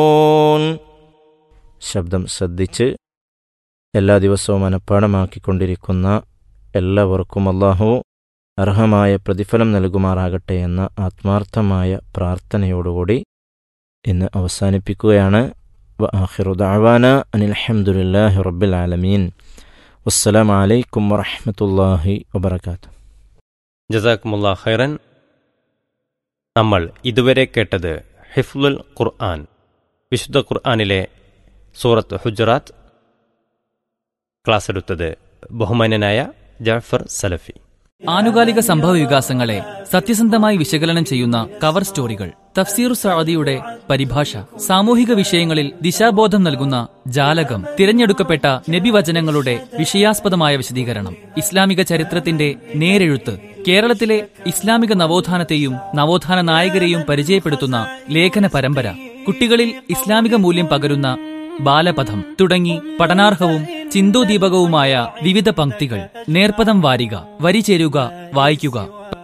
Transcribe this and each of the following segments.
ശബ്ദം ശ്രദ്ധിച്ച് എല്ലാ ദിവസവും മനഃപ്പാടമാക്കിക്കൊണ്ടിരിക്കുന്ന എല്ലാവർക്കും അള്ളാഹു അർഹമായ പ്രതിഫലം നൽകുമാറാകട്ടെ എന്ന ആത്മാർത്ഥമായ പ്രാർത്ഥനയോടുകൂടി ഇന്ന് അവസാനിപ്പിക്കുകയാണ് വആഖിറു ദഅവാന അനിൽ ഹംദുലില്ലാഹി റബ്ബിൽ ആലമീൻ വസ്സലാമു അലൈക്കും വറഹ്മത്തുള്ളാഹി വബറകാതുഹു ജസാക്കുമുല്ലാ ഖൈറൻ നമ്മൾ ഇതുവരെ കേട്ടത് ഹിഫ്ലുൽ ഖുർആൻ വിശുദ്ധ ഖുർആനിലെ സൂറത്ത് ഹുജറാത്ത് ക്ലാസ് എടുത്തത് ബഹുമാന്യനായ ജാഫർ സലഫി ആനുകാലിക സംഭവ വികാസങ്ങളെ സത്യസന്ധമായി വിശകലനം ചെയ്യുന്ന കവർ സ്റ്റോറികൾ തഫ്സീർ സഅദിയുടെ പരിഭാഷ സാമൂഹിക വിഷയങ്ങളിൽ ദിശാബോധം നൽകുന്ന ജാലകം തിരഞ്ഞെടുക്കപ്പെട്ട നബിവചനങ്ങളുടെ വിഷയാസ്പദമായ വിശദീകരണം ഇസ്ലാമിക ചരിത്രത്തിന്റെ നേരെഴുത്ത് കേരളത്തിലെ ഇസ്ലാമിക നവോത്ഥാനത്തെയും നവോത്ഥാന നായകരെയും പരിചയപ്പെടുത്തുന്ന ലേഖന പരമ്പര കുട്ടികളിൽ ഇസ്ലാമിക മൂല്യം പകരുന്ന ബാലപഥം തുടങ്ങി പഠനാർഹവും ചിന്തോദീപകവുമായ വിവിധ പംക്തികൾ നേർപ്പദം വാരിക വരി ചേരുക വായിക്കുക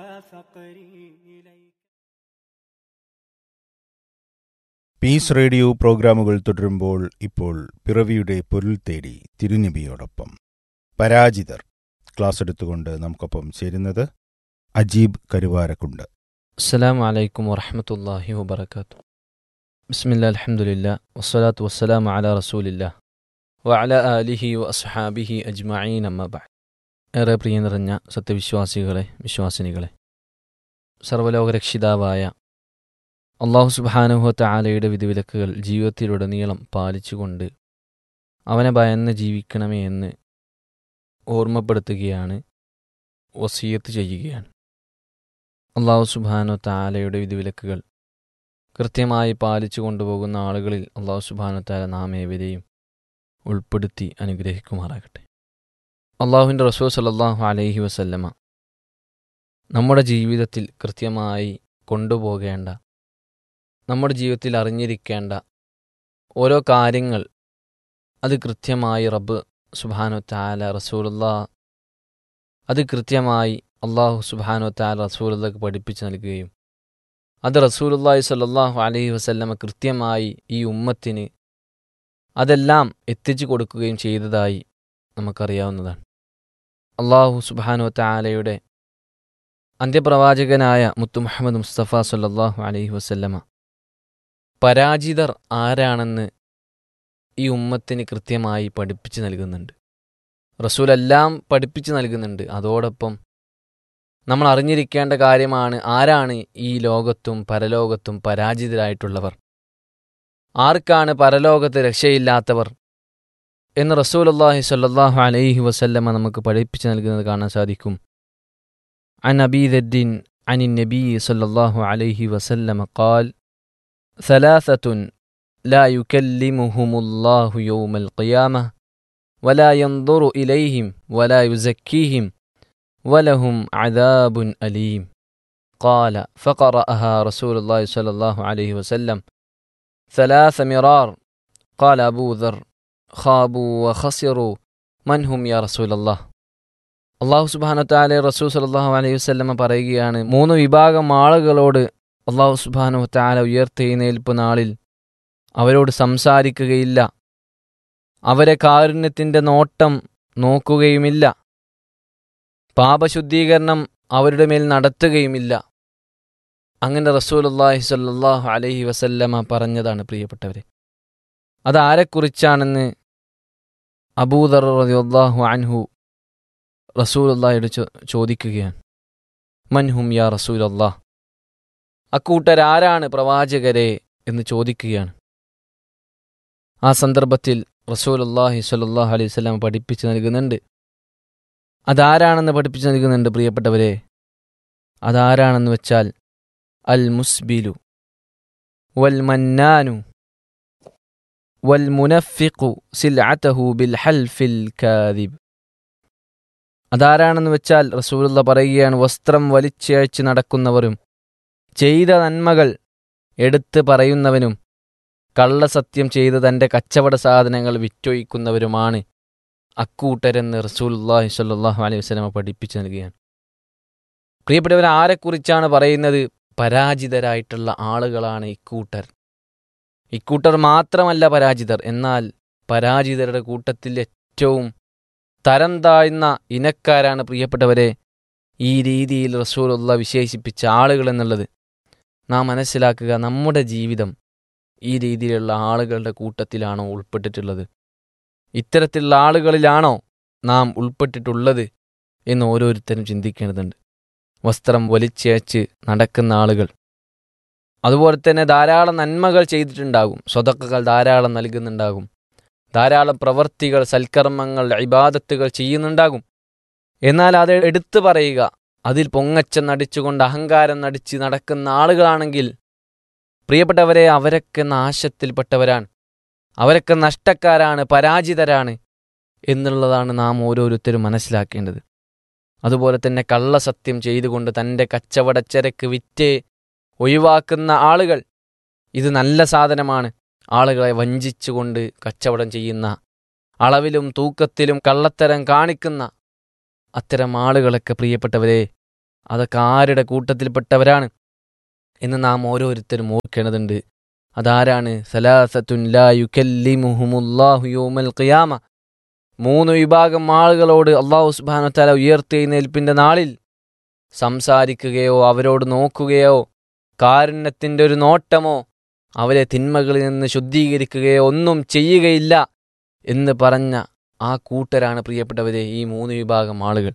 പീസ് റേഡിയോ പ്രോഗ്രാമുകൾ തുടരുമ്പോൾ ഇപ്പോൾ പിറവിയുടെ പൊരുൾ തേടി തിരുനബിയോടൊപ്പം പരാജിതർ ക്ലാസ് എടുത്തുകൊണ്ട് നമുക്കൊപ്പം ചേരുന്നത് അജീബ് കരുവാരക്കുണ്ട് السلام عليكم ورحمة الله وبركاته بسم الله الحمد لله والصلاة والسلام على رسول الله وعلى آله وأصحابه أجمعين أما بعد ഏറെ പ്രിയ നിറഞ്ഞ സത്യവിശ്വാസികളെ വിശ്വാസിനികളെ സർവലോകരക്ഷിതാവായ അള്ളാഹു സുബാനുഹത്ത ആലയുടെ വിധിവിലക്കുകൾ ജീവിതത്തിലുടനീളം പാലിച്ചുകൊണ്ട് അവനെ ഭയന്ന് ജീവിക്കണമേ എന്ന് ഓർമ്മപ്പെടുത്തുകയാണ് വസീയത്ത് ചെയ്യുകയാണ് അള്ളാഹു സുബാനു താലയുടെ വിധിവിലക്കുകൾ കൃത്യമായി പാലിച്ചു കൊണ്ടുപോകുന്ന ആളുകളിൽ അള്ളാഹു സുബാനു താല നാം ഏവരെയും ഉൾപ്പെടുത്തി അനുഗ്രഹിക്കുമാറാകട്ടെ അള്ളാഹുവിൻ്റെ റസൂൽ സല്ലാഹു അലൈഹി വസല്ലമ നമ്മുടെ ജീവിതത്തിൽ കൃത്യമായി കൊണ്ടുപോകേണ്ട നമ്മുടെ ജീവിതത്തിൽ അറിഞ്ഞിരിക്കേണ്ട ഓരോ കാര്യങ്ങൾ അത് കൃത്യമായി റബ്ബ് സുബാനു താല റസൂലുള്ള അത് കൃത്യമായി അള്ളാഹു സുബാനു താല റസൂലുള്ളക്ക് പഠിപ്പിച്ചു നൽകുകയും അത് റസൂലുള്ളാഹി സ്വല്ലല്ലാഹു അലൈഹി വസല്ലമ കൃത്യമായി ഈ ഉമ്മത്തിന് അതെല്ലാം എത്തിച്ചു കൊടുക്കുകയും ചെയ്തതായി നമുക്കറിയാവുന്നതാണ് അള്ളാഹു സുബാനു താലയുടെ അന്ത്യപ്രവാചകനായ മുത്തു മുഹമ്മദ് മുസ്തഫ സല്ലല്ലാഹു അലൈഹി വസല്ലമ പരാജിതർ ആരാണെന്ന് ഈ ഉമ്മത്തിന് കൃത്യമായി പഠിപ്പിച്ചു നൽകുന്നുണ്ട് റസൂലെല്ലാം പഠിപ്പിച്ചു നൽകുന്നുണ്ട് അതോടൊപ്പം നമ്മൾ അറിഞ്ഞിരിക്കേണ്ട കാര്യമാണ് ആരാണ് ഈ ലോകത്തും പരലോകത്തും പരാജിതരായിട്ടുള്ളവർ ആർക്കാണ് പരലോകത്ത് രക്ഷയില്ലാത്തവർ എന്ന് റസൂലുള്ളാഹി സ്വല്ലല്ലാഹു അലൈഹി വസല്ലമ നമുക്ക് പഠിപ്പിച്ചു നൽകുന്നത് കാണാൻ സാധിക്കും عن أبي ذر عن النبي صلى الله عليه وسلم قال ثلاثة لا يكلمهم الله يوم القيامة ولا ينظر إليهم ولا يزكيهم ولهم عذاب أليم قال فقرأها رسول الله صلى الله عليه وسلم ثلاث مرار قال أبو ذر خابوا وخسروا من هم يا رسول الله അള്ളാഹു സുബാനത്താലെ റസൂൽ സലാഹു അലൈഹി വസ്ലമ പറയുകയാണ് മൂന്ന് വിഭാഗം ആളുകളോട് അള്ളാഹു സുബാനു താല ഉയർത്തെഴുന്നേൽപ്പ് നാളിൽ അവരോട് സംസാരിക്കുകയില്ല അവരെ കാരുണ്യത്തിൻ്റെ നോട്ടം നോക്കുകയുമില്ല പാപശുദ്ധീകരണം അവരുടെ മേൽ നടത്തുകയുമില്ല അങ്ങനെ റസൂലുല്ലാഹി സല്ലാഹു അലൈഹി വസല്ലമ പറഞ്ഞതാണ് പ്രിയപ്പെട്ടവരെ അതാരെക്കുറിച്ചാണെന്ന് അബൂദർ റളിയല്ലാഹു അൻഹു റസൂലുള്ളാഹിയോട് ചോദിക്കുകയാണ് മൻഹും യാ റസൂൽ അള്ളാഹ് അക്കൂട്ടരാരാണ് പ്രവാചകരെ എന്ന് ചോദിക്കുകയാണ് ആ സന്ദർഭത്തിൽ റസൂലുല്ലാഹി സ്വല്ലല്ലാഹു അലൈഹി വസല്ലം പഠിപ്പിച്ചു നൽകുന്നുണ്ട് അതാരാണെന്ന് പഠിപ്പിച്ചു നൽകുന്നുണ്ട് പ്രിയപ്പെട്ടവരെ അതാരാണെന്ന് വെച്ചാൽ അൽ മുസ്ബിലു വൽ മന്നാനു വൽ മുനഫിഖു സിൽഅതഹു ബിൽ ഹൽഫിൽ കാദിബ് അതാരാണെന്ന് വെച്ചാൽ റസൂലുള്ള പറയുകയാണ് വസ്ത്രം വലിച്ചയച്ച് നടക്കുന്നവരും ചെയ്ത നന്മകൾ എടുത്ത് പറയുന്നവനും കള്ളസത്യം ചെയ്ത് തൻ്റെ കച്ചവട സാധനങ്ങൾ വിറ്റൊഴിക്കുന്നവരുമാണ് അക്കൂട്ടരെന്ന് റസൂലുല്ലാഹി സ്വല്ലല്ലാഹു അലൈഹി വസല്ലമ പഠിപ്പിച്ചു നൽകുകയാണ് പ്രിയപ്പെട്ടവർ ആരെക്കുറിച്ചാണ് പറയുന്നത് പരാജിതരായിട്ടുള്ള ആളുകളാണ് ഇക്കൂട്ടർ ഇക്കൂട്ടർ മാത്രമല്ല പരാജിതർ എന്നാൽ പരാജിതരുടെ കൂട്ടത്തിൽ ഏറ്റവും തരം താഴ്ന്ന ഇനക്കാരാണ് പ്രിയപ്പെട്ടവരെ ഈ രീതിയിൽ റസൂലുള്ള വിശേഷിപ്പിച്ച ആളുകൾ എന്നുള്ളത് നാം മനസ്സിലാക്കുക നമ്മുടെ ജീവിതം ഈ രീതിയിലുള്ള ആളുകളുടെ കൂട്ടത്തിലാണോ ഉൾപ്പെട്ടിട്ടുള്ളത് ഇത്തരത്തിലുള്ള ആളുകളിലാണോ നാം ഉൾപ്പെട്ടിട്ടുള്ളത് എന്ന് ഓരോരുത്തരും ചിന്തിക്കേണ്ടതുണ്ട് വസ്ത്രം വലിച്ചേച്ച് നടക്കുന്ന ആളുകൾ അതുപോലെ തന്നെ ധാരാളം നന്മകൾ ചെയ്തിട്ടുണ്ടാകും സ്വതക്കകൾ ധാരാളം നൽകുന്നുണ്ടാകും ധാരാളം പ്രവർത്തികൾ സൽക്കർമ്മങ്ങൾ ഇബാദത്തുകൾ ചെയ്യുന്നുണ്ടാകും എന്നാൽ അത് എടുത്തു പറയുക അതിൽ പൊങ്ങച്ചം നടിച്ചുകൊണ്ട് അഹങ്കാരം നടിച്ച് നടക്കുന്ന ആളുകളാണെങ്കിൽ പ്രിയപ്പെട്ടവരെ അവരൊക്കെ നാശത്തിൽപ്പെട്ടവരാണ് അവരൊക്കെ നഷ്ടക്കാരാണ് പരാജിതരാണ് എന്നുള്ളതാണ് നാം ഓരോരുത്തരും മനസ്സിലാക്കേണ്ടത് അതുപോലെ തന്നെ കള്ളസത്യം ചെയ്തുകൊണ്ട് തൻ്റെ കച്ചവടച്ചരക്ക് വിറ്റ് ഒഴിവാക്കുന്ന ആളുകൾ ഇത് നല്ല സാധനമാണ് ആളുകളെ വഞ്ചിച്ചുകൊണ്ട് കച്ചവടം ചെയ്യുന്ന അളവിലും തൂക്കത്തിലും കള്ളത്തരം കാണിക്കുന്ന അത്തരം ആളുകളൊക്കെ പ്രിയപ്പെട്ടവരെ അതൊക്കെ ആരുടെ കൂട്ടത്തിൽപ്പെട്ടവരാണ് എന്ന് നാം ഓരോരുത്തരും ഓർക്കേണ്ടതുണ്ട് അതാരാണ് സലാസത്തുൻ ലാ യുക്കല്ലിമുഹുമുല്ലാഹു യൗമൽ ഖിയാമ മൂന്ന് വിഭാഗം ആളുകളോട് അള്ളാഹു സുബ്ഹാനഹു തആല ഉയർത്തെഴുന്നേൽപ്പിന്റെ നാളിൽ സംസാരിക്കുകയോ അവരോട് നോക്കുകയോ കാരുണ്യത്തിൻ്റെ ഒരു നോട്ടമോ അവരെ തിന്മകളിൽ നിന്ന് ശുദ്ധീകരിക്കുകയോ ഒന്നും ചെയ്യുകയില്ല എന്ന് പറഞ്ഞ ആ കൂട്ടരാണ് പ്രിയപ്പെട്ടവരെ ഈ മൂന്ന് വിഭാഗം ആളുകൾ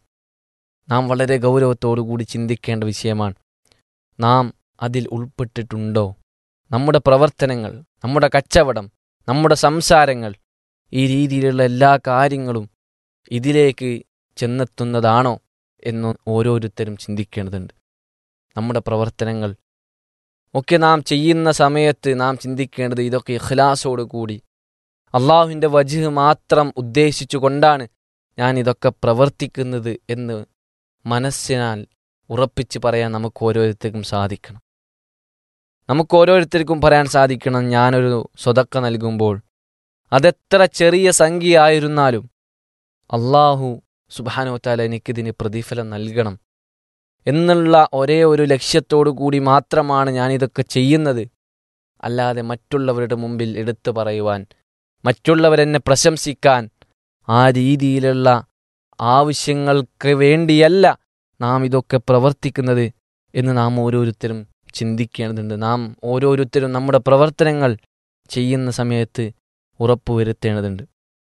നാം വളരെ ഗൗരവത്തോടു കൂടി ചിന്തിക്കേണ്ട വിഷയമാണ് നാം അതിൽ ഉൾപ്പെട്ടിട്ടുണ്ടോ നമ്മുടെ പ്രവർത്തനങ്ങൾ നമ്മുടെ കച്ചവടം നമ്മുടെ സംസാരങ്ങൾ ഈ രീതിയിലുള്ള എല്ലാ കാര്യങ്ങളും ഇതിലേക്ക് ചെന്നെത്തുന്നതാണോ എന്ന് ഓരോരുത്തരും ചിന്തിക്കേണ്ടതുണ്ട് നമ്മുടെ പ്രവർത്തനങ്ങൾ ഒക്കെ നാം ചെയ്യുന്ന സമയത്ത് നാം ചിന്തിക്കേണ്ടത് ഇതൊക്കെ ഇഖ്ലാസോട് കൂടി അള്ളാഹുവിൻ്റെ വജ് മാത്രം ഉദ്ദേശിച്ചുകൊണ്ടാണ് ഞാൻ ഇതൊക്കെ പ്രവർത്തിക്കുന്നത് എന്ന് മനസ്സിനാൽ ഉറപ്പിച്ച് പറയാൻ നമുക്ക് ഓരോരുത്തർക്കും സാധിക്കണം നമുക്ക് ഓരോരുത്തർക്കും പറയാൻ സാധിക്കണം ഞാനൊരു സ്വതക്ക നൽകുമ്പോൾ അതെത്ര ചെറിയ സംഖ്യയായിരുന്നാലും അള്ളാഹു സുബാനോത്താല എനിക്കിതിന് പ്രതിഫലം നൽകണം എന്നുള്ള ഒരേ ഒരു ലക്ഷ്യത്തോടു കൂടി മാത്രമാണ് ഞാനിതൊക്കെ ചെയ്യുന്നത് അല്ലാതെ മറ്റുള്ളവരുടെ മുമ്പിൽ എടുത്തു പറയുവാൻ മറ്റുള്ളവരെന്നെ പ്രശംസിക്കാൻ ആ രീതിയിലുള്ള ആവശ്യങ്ങൾക്ക് വേണ്ടിയല്ല നാം ഇതൊക്കെ പ്രവർത്തിക്കുന്നത് എന്ന് നാം ഓരോരുത്തരും ചിന്തിക്കേണ്ടതുണ്ട് നാം ഓരോരുത്തരും നമ്മുടെ പ്രവർത്തനങ്ങൾ ചെയ്യുന്ന സമയത്ത് ഉറപ്പുവരുത്തേണ്ടതുണ്ട്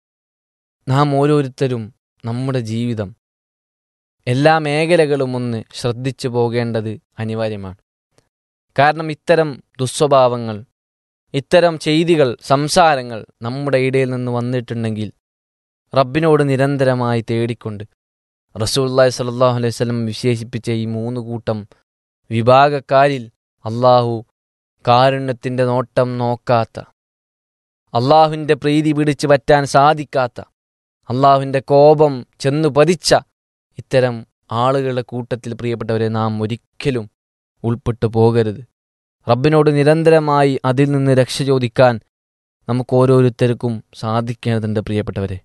നാം ഓരോരുത്തരും നമ്മുടെ ജീവിതം എല്ലാ മേഖലകളും ഒന്ന് ശ്രദ്ധിച്ചു പോകേണ്ടത് അനിവാര്യമാണ് കാരണം ഇത്തരം ദുസ്വഭാവങ്ങൾ ഇത്തരം ചെയ്തികൾ സംസാരങ്ങൾ നമ്മുടെ ഇടയിൽ നിന്ന് വന്നിട്ടുണ്ടെങ്കിൽ റബ്ബിനോട് നിരന്തരമായി തേടിക്കൊണ്ട് റസൂല്ലായി സല്ലാഹു അലൈഹി സ്വലം വിശേഷിപ്പിച്ച ഈ മൂന്ന് കൂട്ടം വിഭാഗക്കാരിൽ അള്ളാഹു കാരുണ്യത്തിൻ്റെ നോട്ടം നോക്കാത്ത അള്ളാഹുവിൻ്റെ പ്രീതി പിടിച്ചു പറ്റാൻ സാധിക്കാത്ത അള്ളാഹുവിൻ്റെ കോപം ചെന്നു പതിച്ച ഇത്തരം ആളുകളുടെ കൂട്ടത്തിൽ പ്രിയപ്പെട്ടവരെ നാം ഒരിക്കലും ഉൾപ്പെട്ടു പോകരുത് റബ്ബിനോട് നിരന്തരമായി അതിൽ നിന്ന് രക്ഷ ചോദിക്കാൻ നമുക്ക് ഓരോരുത്തർക്കും സാധിക്കേണ്ടതുണ്ട് പ്രിയപ്പെട്ടവരെ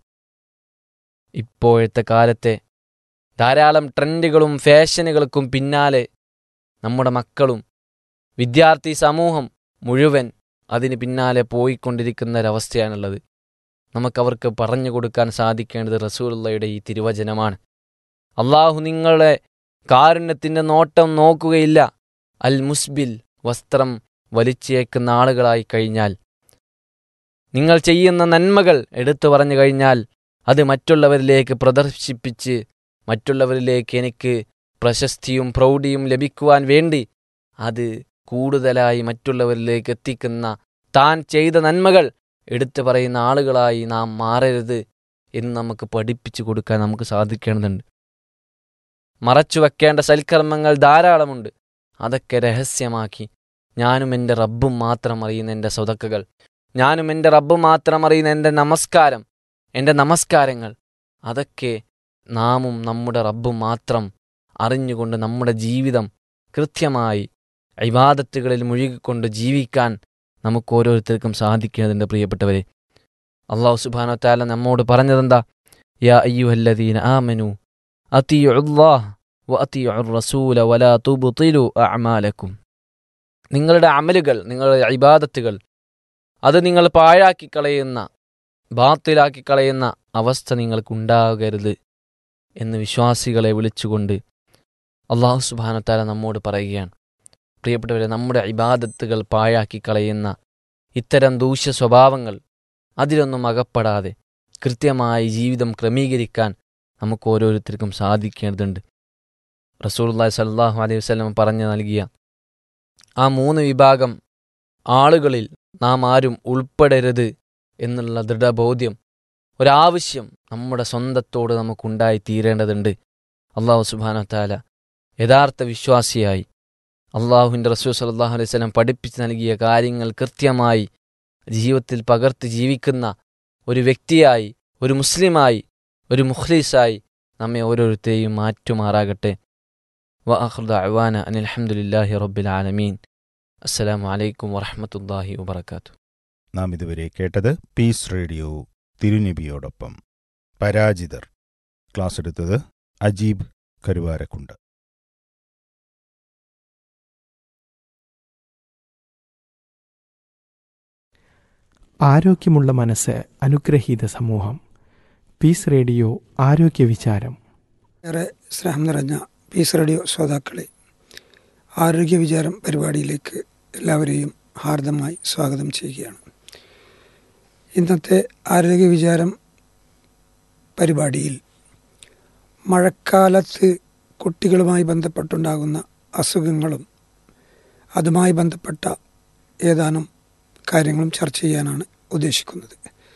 ഇപ്പോഴത്തെ കാലത്തെ ധാരാളം ട്രെൻഡുകളും ഫാഷനുകൾക്കും പിന്നാലെ നമ്മുടെ മക്കളും വിദ്യാർത്ഥി സമൂഹം മുഴുവൻ അതിന് പിന്നാലെ പോയിക്കൊണ്ടിരിക്കുന്ന ഒരവസ്ഥയാണുള്ളത് നമുക്കവർക്ക് പറഞ്ഞു കൊടുക്കാൻ സാധിക്കേണ്ടത് റസൂലുള്ളയുടെ ഈ തിരുവചനമാണ് അള്ളാഹു നിങ്ങളെ കാരുണ്യത്തിൻ്റെ നോട്ടം നോക്കുകയില്ല അൽ മുസ്ബിൽ വസ്ത്രം വലിച്ചേക്കുന്ന ആളുകളായി കഴിഞ്ഞാൽ നിങ്ങൾ ചെയ്യുന്ന നന്മകൾ എടുത്തു പറഞ്ഞു കഴിഞ്ഞാൽ അത് മറ്റുള്ളവരിലേക്ക് പ്രദർശിപ്പിച്ച് മറ്റുള്ളവരിലേക്ക് എനിക്ക് പ്രശസ്തിയും പ്രൗഢിയും ലഭിക്കുവാൻ വേണ്ടി അത് കൂടുതലായി മറ്റുള്ളവരിലേക്ക് എത്തിക്കുന്ന താൻ ചെയ്ത നന്മകൾ എടുത്തു പറയുന്ന ആളുകളായി നാം മാറരുത് എന്ന് നമുക്ക് പഠിപ്പിച്ചു കൊടുക്കാൻ നമുക്ക് സാധിക്കേണ്ടതുണ്ട് മറച്ചു വെക്കേണ്ട സൽക്കർമ്മങ്ങൾ ധാരാളമുണ്ട് അതൊക്കെ രഹസ്യമാക്കി ഞാനും എൻ്റെ റബ്ബും മാത്രം അറിയുന്ന എൻ്റെ സ്വതക്കകൾ ഞാനും എൻ്റെ റബ്ബ് മാത്രം അറിയുന്ന എൻ്റെ നമസ്കാരം എൻ്റെ നമസ്കാരങ്ങൾ അതൊക്കെ നാമും നമ്മുടെ റബ്ബും മാത്രം അറിഞ്ഞുകൊണ്ട് നമ്മുടെ ജീവിതം കൃത്യമായി ഇബാദത്തുകളിൽ മുഴുകിക്കൊണ്ട് ജീവിക്കാൻ നമുക്ക് ഓരോരുത്തർക്കും സാധിക്കേണ്ടതുണ്ട് പ്രിയപ്പെട്ടവരെ അള്ളാഹു സുബാനോ താല നമ്മോട് പറഞ്ഞതെന്താ യാ അയ്യുഹല്ലദീന ആമനു അത്തിയുല്ലാഹ് വ അത്തിയുർ റസൂല വലാ തുബ്തിലു അഅമാലക്കും നിങ്ങളുടെ അമലുകൾ നിങ്ങളുടെ ഇബാദത്തുകൾ അത് നിങ്ങൾ പാഴാക്കി കളയുന്ന ബാത്തിലാക്കി കളയുന്ന അവസ്ഥ നിങ്ങൾക്കുണ്ടാകരുത് എന്ന് വിശ്വാസികളെ വിളിച്ചുകൊണ്ട് അള്ളാഹു സുബാനത്താല നമ്മോട് പറയുകയാണ് പ്രിയപ്പെട്ടവരെ നമ്മുടെ ഇബാദത്തുകൾ പാഴാക്കി കളയുന്ന ഇത്തരം ദൂഷ്യ സ്വഭാവങ്ങൾ അതിലൊന്നും അകപ്പെടാതെ കൃത്യമായി ജീവിതം ക്രമീകരിക്കാൻ നമുക്ക് ഓരോരുത്തർക്കും സാധിക്കേണ്ടതുണ്ട് റസൂലുള്ളാഹി സല്ലല്ലാഹു അലൈഹി വസല്ലം പറഞ്ഞു നൽകിയ ആ മൂന്ന് വിഭാഗം ആളുകളിൽ നാം ആരും ഉൾപ്പെടരുത് എന്നുള്ള ദൃഢബോധ്യം ഒരാവശ്യം നമ്മുടെ സ്വന്തത്തോട് നമുക്കുണ്ടായി തീരേണ്ടതുണ്ട് അള്ളാഹു സുബാന താല യഥാർത്ഥ വിശ്വാസിയായി അള്ളാഹുവിൻ്റെ റസൂൽ സല്ലാഹു അലൈഹി സ്വലം പഠിപ്പിച്ച് നൽകിയ കാര്യങ്ങൾ കൃത്യമായി ജീവിതത്തിൽ പകർത്തി ജീവിക്കുന്ന ഒരു വ്യക്തിയായി ഒരു മുസ്ലിമായി ഒരു മുഖ്ലീസായി നമ്മെ ഓരോരുത്തരെയും മാറ്റുമാറാകട്ടെ വ അഹ്ദ അവാന അനിൽ അഹമ്മദില്ലാഹി റബ്ബിൽ ആലമീൻ അസ്സലാമു അലൈക്കും വറഹമത്തല്ലാഹി വബർക്കാത്തു നാം ഇതുവരെ കേട്ടത് പീസ് റേഡിയോ തിരുനബിയോടൊപ്പം പരാജിതർ ക്ലാസ് എടുത്തത് അജീബ് കരുവാരക്കുണ്ട് ആരോഗ്യമുള്ള മനസ്സ് അനുഗ്രഹീത സമൂഹം പീസ് റേഡിയോ ആരോഗ്യ വിചാരം ഏറെ സ്നേഹം നിറഞ്ഞ പീസ് റേഡിയോ ശ്രോതാക്കളെ ആരോഗ്യ വിചാരം പരിപാടിയിലേക്ക് എല്ലാവരെയും ഹാർദമായി സ്വാഗതം ചെയ്യുകയാണ് ഇന്നത്തെ ആരോഗ്യ വിചാരം പരിപാടിയിൽ മഴക്കാലത്ത് കുട്ടികളുമായി ബന്ധപ്പെട്ടുണ്ടാകുന്ന അസുഖങ്ങളും അതുമായി ബന്ധപ്പെട്ട ഏതാനും കാര്യങ്ങളും ചർച്ച ചെയ്യാനാണ് ഉദ്ദേശിക്കുന്നത്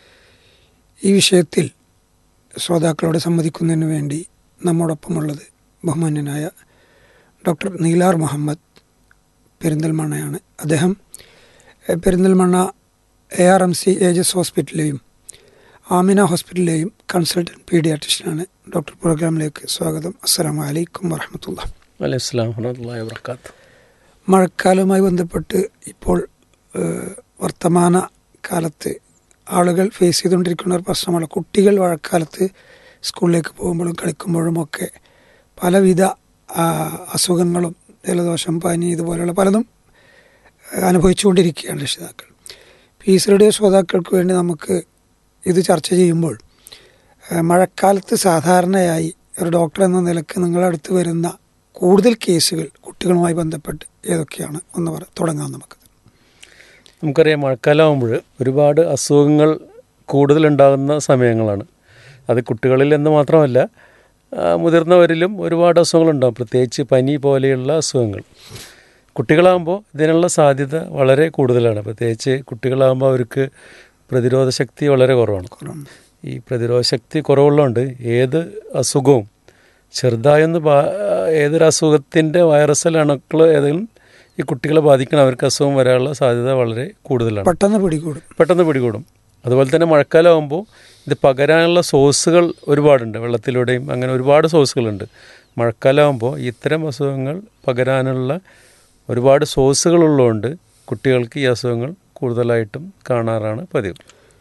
ഈ വിഷയത്തിൽ ശ്രോതാക്കളോട് സംവദിക്കുന്നതിന് വേണ്ടി നമ്മോടൊപ്പമുള്ളത് ബഹുമാന്യനായ ഡോക്ടർ നീലാർ മുഹമ്മദ് പെരിന്തൽമണ്ണയാണ് അദ്ദേഹം എഹ്, Perinthalmanna A R M C ഏജസ് ഹോസ്പിറ്റലിലെയും ആമിന ഹോസ്പിറ്റലിലെയും കൺസൾട്ടൻറ്റ് പീഡിയാട്രിഷ്യനാണ് ഡോക്ടർ പ്രോഗ്രാമിലേക്ക് സ്വാഗതം അസ്സലാമു അലൈക്കും വറഹമത്തുള്ള അലൈഹിസ്ലാം വറഹ്മത്തുള്ളാഹി വബറകാത്ത് മഴക്കാലവുമായി ബന്ധപ്പെട്ട് ഇപ്പോൾ ഏഹ്, വർത്തമാന കാലത്ത് ആളുകൾ ഫേസ് ചെയ്തുകൊണ്ടിരിക്കുന്ന ഒരു പ്രശ്നമാണ് കുട്ടികൾ മഴക്കാലത്ത് സ്കൂളിലേക്ക് പോകുമ്പോഴും കളിക്കുമ്പോഴും ഒക്കെ പലവിധ ആ, അസുഖങ്ങളും ജലദോഷം പനി ഇതുപോലെയുള്ള പലതും ഏഹ്, അനുഭവിച്ചുകൊണ്ടിരിക്കുകയാണ് രക്ഷിതാക്കൾ പീസ് റേഡിയോ ശ്രോതാക്കൾക്ക് വേണ്ടി നമുക്ക് ഇത് ചർച്ച ചെയ്യുമ്പോൾ ഏഹ്, മഴക്കാലത്ത് സാധാരണയായി ഒരു ഡോക്ടർ എന്ന നിലക്ക് നിങ്ങളുടെ അടുത്ത് വരുന്ന കൂടുതൽ കേസുകൾ കുട്ടികളുമായി ബന്ധപ്പെട്ട് ഏതൊക്കെയാണ് ഒന്ന് പറ തുടങ്ങാം നമുക്ക് നമുക്കറിയാം മഴക്കാലമാകുമ്പോൾ ഒരുപാട് അസുഖങ്ങൾ കൂടുതലുണ്ടാകുന്ന സമയങ്ങളാണ് അത് കുട്ടികളിൽ എന്ന് മാത്രമല്ല ആ, മുതിർന്നവരിലും ഒരുപാട് അസുഖങ്ങളുണ്ടാകും പ്രത്യേകിച്ച് പനി പോലെയുള്ള അസുഖങ്ങൾ കുട്ടികളാകുമ്പോൾ ഇതിനുള്ള സാധ്യത വളരെ കൂടുതലാണ് പ്രത്യേകിച്ച് കുട്ടികളാകുമ്പോൾ അവർക്ക് പ്രതിരോധ ശക്തി വളരെ കുറവാണ് കുറവാണ്. ഈ പ്രതിരോധ ശക്തി കുറവുള്ളതുകൊണ്ട് ഏത് അസുഖവും ചെറുതായൊന്ന് ബാ ഏതൊരു അസുഖത്തിൻ്റെ വൈറസൽ അണുക്കൾ ഏതെങ്കിലും ഈ കുട്ടികളെ ബാധിക്കണം അവർക്ക് അസുഖം വരാനുള്ള സാധ്യത വളരെ കൂടുതലാണ് പെട്ടെന്ന് പിടികൂടും പെട്ടെന്ന് പിടികൂടും അതുപോലെ തന്നെ മഴക്കാലമാകുമ്പോൾ ഇത് പകരാനുള്ള സോഴ്സുകൾ ഒരുപാടുണ്ട് വെള്ളത്തിലൂടെയും അങ്ങനെ ഒരുപാട് സോഴ്സുകളുണ്ട് മഴക്കാലമാകുമ്പോൾ ഇത്തരം അസുഖങ്ങൾ പകരാനുള്ള ഒരുപാട് സോഴ്സുകൾ ഉള്ളതുകൊണ്ട് കുട്ടികൾക്ക് ഈ അസുഖങ്ങൾ കൂടുതലായിട്ടും കാണാറാണ് പതിവ്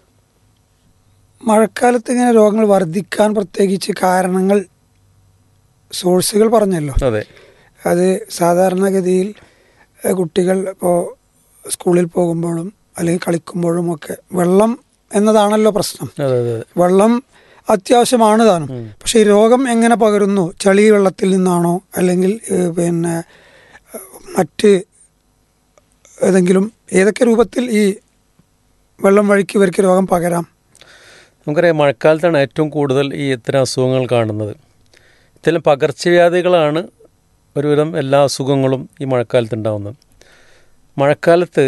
മഴക്കാലത്ത് ഇങ്ങനെ രോഗങ്ങൾ വർദ്ധിക്കാൻ പ്രത്യേകിച്ച് കാരണങ്ങൾ സോഴ്സുകൾ പറഞ്ഞല്ലോ അതെ അത് സാധാരണഗതിയിൽ ഏഹ്, കുട്ടികൾ ഇപ്പോൾ സ്കൂളിൽ പോകുമ്പോഴും അല്ലെങ്കിൽ കളിക്കുമ്പോഴും ഒക്കെ വെള്ളം എന്നതാണല്ലോ പ്രശ്നം അതെ അതെ വെള്ളം അത്യാവശ്യമാണ് താനും പക്ഷെ ഈ രോഗം എങ്ങനെ പകരുന്നു ചളി വെള്ളത്തിൽ നിന്നാണോ അല്ലെങ്കിൽ ഏഹ്, പിന്നെ ഏഹ്, മറ്റ് ഏതെങ്കിലും ഏതൊക്കെ രൂപത്തിൽ ഈ വെള്ളം വഴിക്ക് ഇവർക്ക് രോഗം പകരാം നമുക്കറിയാം മഴക്കാലത്താണ് ഏറ്റവും കൂടുതൽ ഈ ഇത്തരം അസുഖങ്ങൾ കാണുന്നത് ഇത്തരം പകർച്ചവ്യാധികളാണ് ഒരുവിധം എല്ലാ അസുഖങ്ങളും ഈ മഴക്കാലത്ത് ഉണ്ടാകുന്നത് മഴക്കാലത്ത്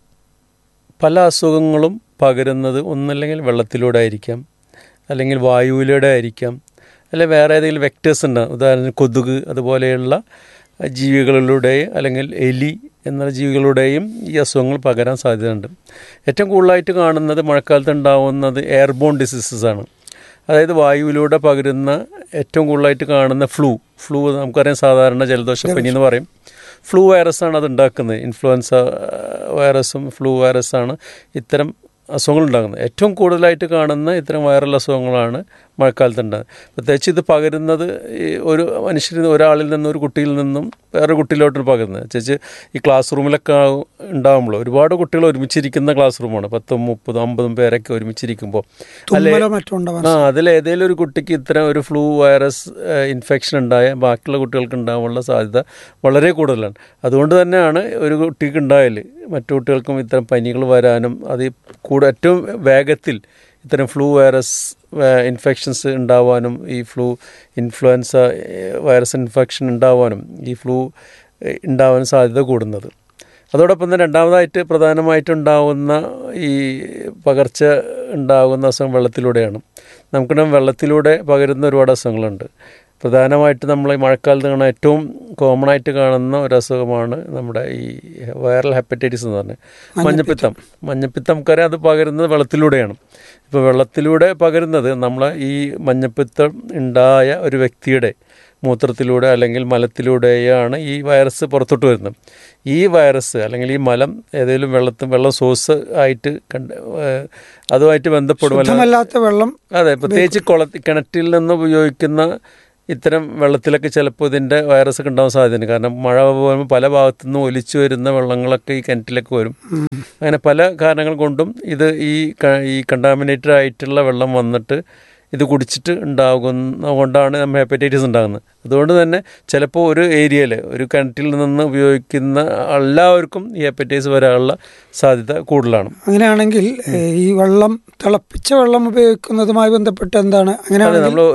പല അസുഖങ്ങളും പകരുന്നത് ഒന്നല്ലെങ്കിൽ വെള്ളത്തിലൂടെ ആയിരിക്കാം അല്ലെങ്കിൽ വായുവിലൂടെ ആയിരിക്കാം അല്ലെങ്കിൽ വേറെ ഏതെങ്കിലും വെക്ടേഴ്സ് ഉണ്ടാകും ഉദാഹരണത്തിന് കൊതുക് അതുപോലെയുള്ള ജീവികളിലൂടെ അല്ലെങ്കിൽ എലി എന്ന ജീവികളുടെയും ഈ അസുഖങ്ങൾ പകരാൻ സാധ്യതയുണ്ട് ഏറ്റവും കൂടുതലായിട്ട് കാണുന്നത് മഴക്കാലത്ത് ഉണ്ടാവുന്നത് എയർബോൺ ഡിസീസസ് ആണ് അതായത് വായുവിലൂടെ പകരുന്ന ഏറ്റവും കൂടുതലായിട്ട് കാണുന്ന ഫ്ലൂ ഫ്ലൂ നമുക്കറിയാം സാധാരണ ജലദോഷപ്പനി എന്ന് പറയും ഫ്ലൂ വൈറസാണ് അത് ഉണ്ടാക്കുന്നത് ഇൻഫ്ലുവൻസ വൈറസും ഫ്ലൂ വൈറസാണ് ഇത്തരം അസുഖങ്ങൾ ഉണ്ടാകുന്നത് ഏറ്റവും കൂടുതലായിട്ട് കാണുന്ന ഇത്തരം വൈറൽ അസുഖങ്ങളാണ് മഴക്കാലത്ത് ഉണ്ടാകുന്നത് പ്രത്യേകിച്ച് ഇത് പകരുന്നത് ഈ ഒരു മനുഷ്യരിൽ നിന്ന് ഒരാളിൽ നിന്നും ഒരു കുട്ടിയിൽ നിന്നും വേറെ കുട്ടിയിലോട്ടാണ് പകരുന്നത് ചേച്ചി ഈ ക്ലാസ് റൂമിലൊക്കെ ഉണ്ടാകുമ്പോൾ ഒരുപാട് കുട്ടികൾ ഒരുമിച്ചിരിക്കുന്ന ക്ലാസ് റൂമാണ് പത്തും മുപ്പതും അമ്പതും പേരൊക്കെ ഒരുമിച്ചിരിക്കുമ്പോൾ അല്ലെ തുമ്മലോ മറ്റോ ഉണ്ടാവാൻ ആ അതിൽ ഏതെങ്കിലും ഒരു കുട്ടിക്ക് ഇത്തരം ഒരു ഫ്ലൂ വൈറസ് ഇൻഫെക്ഷൻ ഉണ്ടായ ബാക്കിയുള്ള കുട്ടികൾക്ക് ഉണ്ടാകാനുള്ള സാധ്യത വളരെ കൂടുതലാണ് അതുകൊണ്ട് തന്നെയാണ് ഒരു കുട്ടിക്ക് ഉണ്ടായാൽ മറ്റു കുട്ടികൾക്കും ഇത്തരം പനികൾ വരാനും അത് ഈ കൂടെ ഏറ്റവും വേഗത്തിൽ ഇത്തരം ഫ്ലൂ വൈറസ് ഇൻഫെക്ഷൻസ് ഉണ്ടാവാനും ഈ ഫ്ലൂ ഇൻഫ്ലുവൻസ വൈറസ് ഇൻഫെക്ഷൻ ഉണ്ടാവാനും ഈ ഫ്ലൂ ഉണ്ടാവാനും സാധ്യത കൂടുന്നത് അതോടൊപ്പം തന്നെ രണ്ടാമതായിട്ട് പ്രധാനമായിട്ടുണ്ടാവുന്ന ഈ പകർച്ച ഉണ്ടാകുന്ന അസുഖം വെള്ളത്തിലൂടെയാണ് നമുക്കിവിടെ വെള്ളത്തിലൂടെ പകരുന്ന ഒരുപാട് അസുഖങ്ങളുണ്ട് പ്രധാനമായിട്ട് നമ്മൾ ഈ മഴക്കാലത്ത് കാണാൻ ഏറ്റവും കോമൺ ആയിട്ട് കാണുന്ന ഒരു അസുഖമാണ് നമ്മുടെ ഈ വൈറൽ ഹെപ്പറ്റൈറ്റിസ് എന്ന് പറഞ്ഞത് മഞ്ഞപ്പിത്തം മഞ്ഞപ്പിത്തം നമുക്കറിയാം അത് പകരുന്നത് വെള്ളത്തിലൂടെയാണ് ഇപ്പോൾ വെള്ളത്തിലൂടെ പകരുന്നത് നമ്മൾ ഈ മഞ്ഞപ്പിത്തം ഉണ്ടായ ഒരു വ്യക്തിയുടെ മൂത്രത്തിലൂടെ അല്ലെങ്കിൽ മലത്തിലൂടെയാണ് ഈ വൈറസ് പുറത്തോട്ട് വരുന്നത് ഈ വൈറസ് അല്ലെങ്കിൽ ഈ മലം ഏതെങ്കിലും വെള്ളത്തും വെള്ളം സോഴ്സ് ആയിട്ട് കണ്ട് ഏഹ് അതുമായിട്ട് ബന്ധപ്പെടും അല്ലെങ്കിൽ ശുദ്ധമല്ലാത്ത വെള്ളം അതെ പ്രത്യേകിച്ച് കുളത്തി കിണറ്റിൽ നിന്ന് ഉപയോഗിക്കുന്ന ഇത്തരം വെള്ളത്തിലൊക്കെ ചിലപ്പോൾ ഇതിൻ്റെ വൈറസ് ഒക്കെ ഉണ്ടാവാൻ സാധ്യതയുണ്ട് കാരണം മഴ പോകുമ്പോൾ പല ഭാഗത്തു നിന്നും ഒലിച്ചു വരുന്ന വെള്ളങ്ങളൊക്കെ ഈ കിണറ്റിലൊക്കെ വരും അങ്ങനെ പല കാരണങ്ങൾ കൊണ്ടും ഇത് ഈ ക- ഈ കണ്ടാമിനേറ്റഡ് ആയിട്ടുള്ള വെള്ളം വന്നിട്ട് ഇത് കുടിച്ചിട്ട് ഉണ്ടാകുന്ന കൊണ്ടാണ് നമ്മൾ ഹെപ്പറ്റൈറ്റിസ് ഉണ്ടാകുന്നത് അതുകൊണ്ട് തന്നെ ചിലപ്പോൾ ഒരു ഏരിയയിൽ ഒരു കിണറ്റിൽ നിന്ന് ഉപയോഗിക്കുന്ന എല്ലാവർക്കും ഈ ഹെപ്പറ്റൈറ്റിസ് വരാനുള്ള സാധ്യത കൂടുതലാണ് അങ്ങനെയാണെങ്കിൽ ഏ, ഈ വെള്ളം തിളപ്പിച്ച വെള്ളം ഉപയോഗിക്കുന്നതുമായി ബന്ധപ്പെട്ട് എന്താണ് അതെ അങ്ങനെയാണെങ്കിൽ നമ്മൾ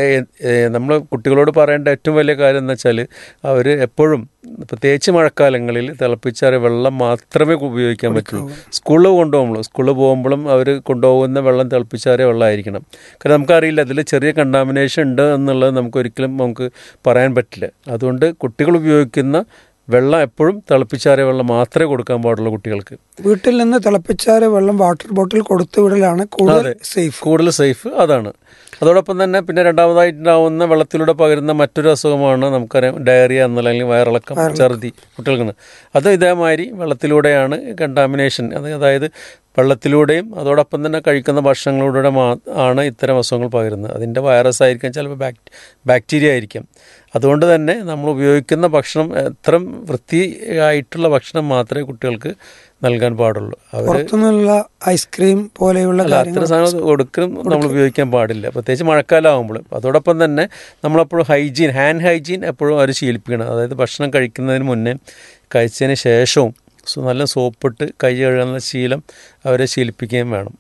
നമ്മൾ കുട്ടികളോട് പറയേണ്ട ഏറ്റവും വലിയ കാര്യം എന്ന് വെച്ചാൽ അവർ എപ്പോഴും പ്രത്യേകിച്ച് മഴക്കാലങ്ങളിൽ തിളപ്പിച്ചാറിയ വെള്ളം മാത്രമേ ഉപയോഗിക്കാൻ പറ്റുള്ളൂ സ്കൂളിൽ കൊണ്ടുപോകുമ്പോൾ സ്കൂളിൽ പോകുമ്പോഴും അവർ കൊണ്ടുപോകുന്ന വെള്ളം തിളപ്പിച്ചാറിയ വെള്ളമായിരിക്കണം കാരണം നമുക്കറിയില്ല അതിൽ ചെറിയ കണ്ടാമിനേഷൻ ഉണ്ട് എന്നുള്ളത് നമുക്ക് ഒരിക്കലും നമുക്ക് പറയാൻ പറ്റില്ല അതുകൊണ്ട് കുട്ടികൾ ഉപയോഗിക്കുന്ന വെള്ളം എപ്പോഴും തിളപ്പിച്ചാറിയ വെള്ളം മാത്രമേ കൊടുക്കാൻ പാടുള്ളൂ കുട്ടികൾക്ക് വീട്ടിൽ നിന്ന് തിളപ്പിച്ചാറ് വെള്ളം വാട്ടർ ബോട്ടിൽ കൊടുത്തു വിടലാണ് കൂടുതൽ അതെ. സേഫ് കൂടുതൽ സേഫ് അതാണ് അതോടൊപ്പം തന്നെ പിന്നെ രണ്ടാമതായിട്ടുണ്ടാവുന്ന വെള്ളത്തിലൂടെ പകരുന്ന മറ്റൊരു അസുഖമാണ് നമുക്കറിയാം ഡയറിയ എന്നുള്ള അല്ലെങ്കിൽ വയറിളക്കം ഛർദി കുട്ടികൾക്ക് അത് ഇതേമാതിരി വെള്ളത്തിലൂടെയാണ് കണ്ടാമിനേഷൻ അത് അതായത് വെള്ളത്തിലൂടെയും അതോടൊപ്പം തന്നെ കഴിക്കുന്ന ഭക്ഷണങ്ങളിലൂടെ മാ ആണ് ഇത്തരം അസുഖങ്ങൾ പകരുന്നത് അതിൻ്റെ വൈറസ് ആയിരിക്കാം ചിലപ്പോൾ ബാക് ബാക്ടീരിയ ആയിരിക്കാം അതുകൊണ്ട് തന്നെ നമ്മൾ ഉപയോഗിക്കുന്ന ഭക്ഷണം എത്ര വൃത്തിയായിട്ടുള്ള ഭക്ഷണം മാത്രമേ കുട്ടികൾക്ക് നൽകാൻ പാടുള്ളൂ അവർ പുറത്തുനിന്നുള്ള ഐസ്ക്രീം പോലെയുള്ള അല്ല അത്തരം കാര്യങ്ങൾ സാധനം ഒടുക്കലും നമ്മൾ ഉപയോഗിക്കാൻ പാടില്ല പ്രത്യേകിച്ച് മഴക്കാലമാകുമ്പോൾ അതോടൊപ്പം തന്നെ നമ്മളെപ്പോഴും ഹൈജീൻ ഹാൻഡ് ഹൈജീൻ എപ്പോഴും അവർ ശീലിപ്പിക്കണം അതായത് ഭക്ഷണം കഴിക്കുന്നതിന് മുന്നേ കഴിച്ചതിന് ശേഷവും സോ- നല്ല സോപ്പിട്ട് കൈ കഴുകുന്ന ശീലം അവരെ ശീലിപ്പിക്കുകയും വേണം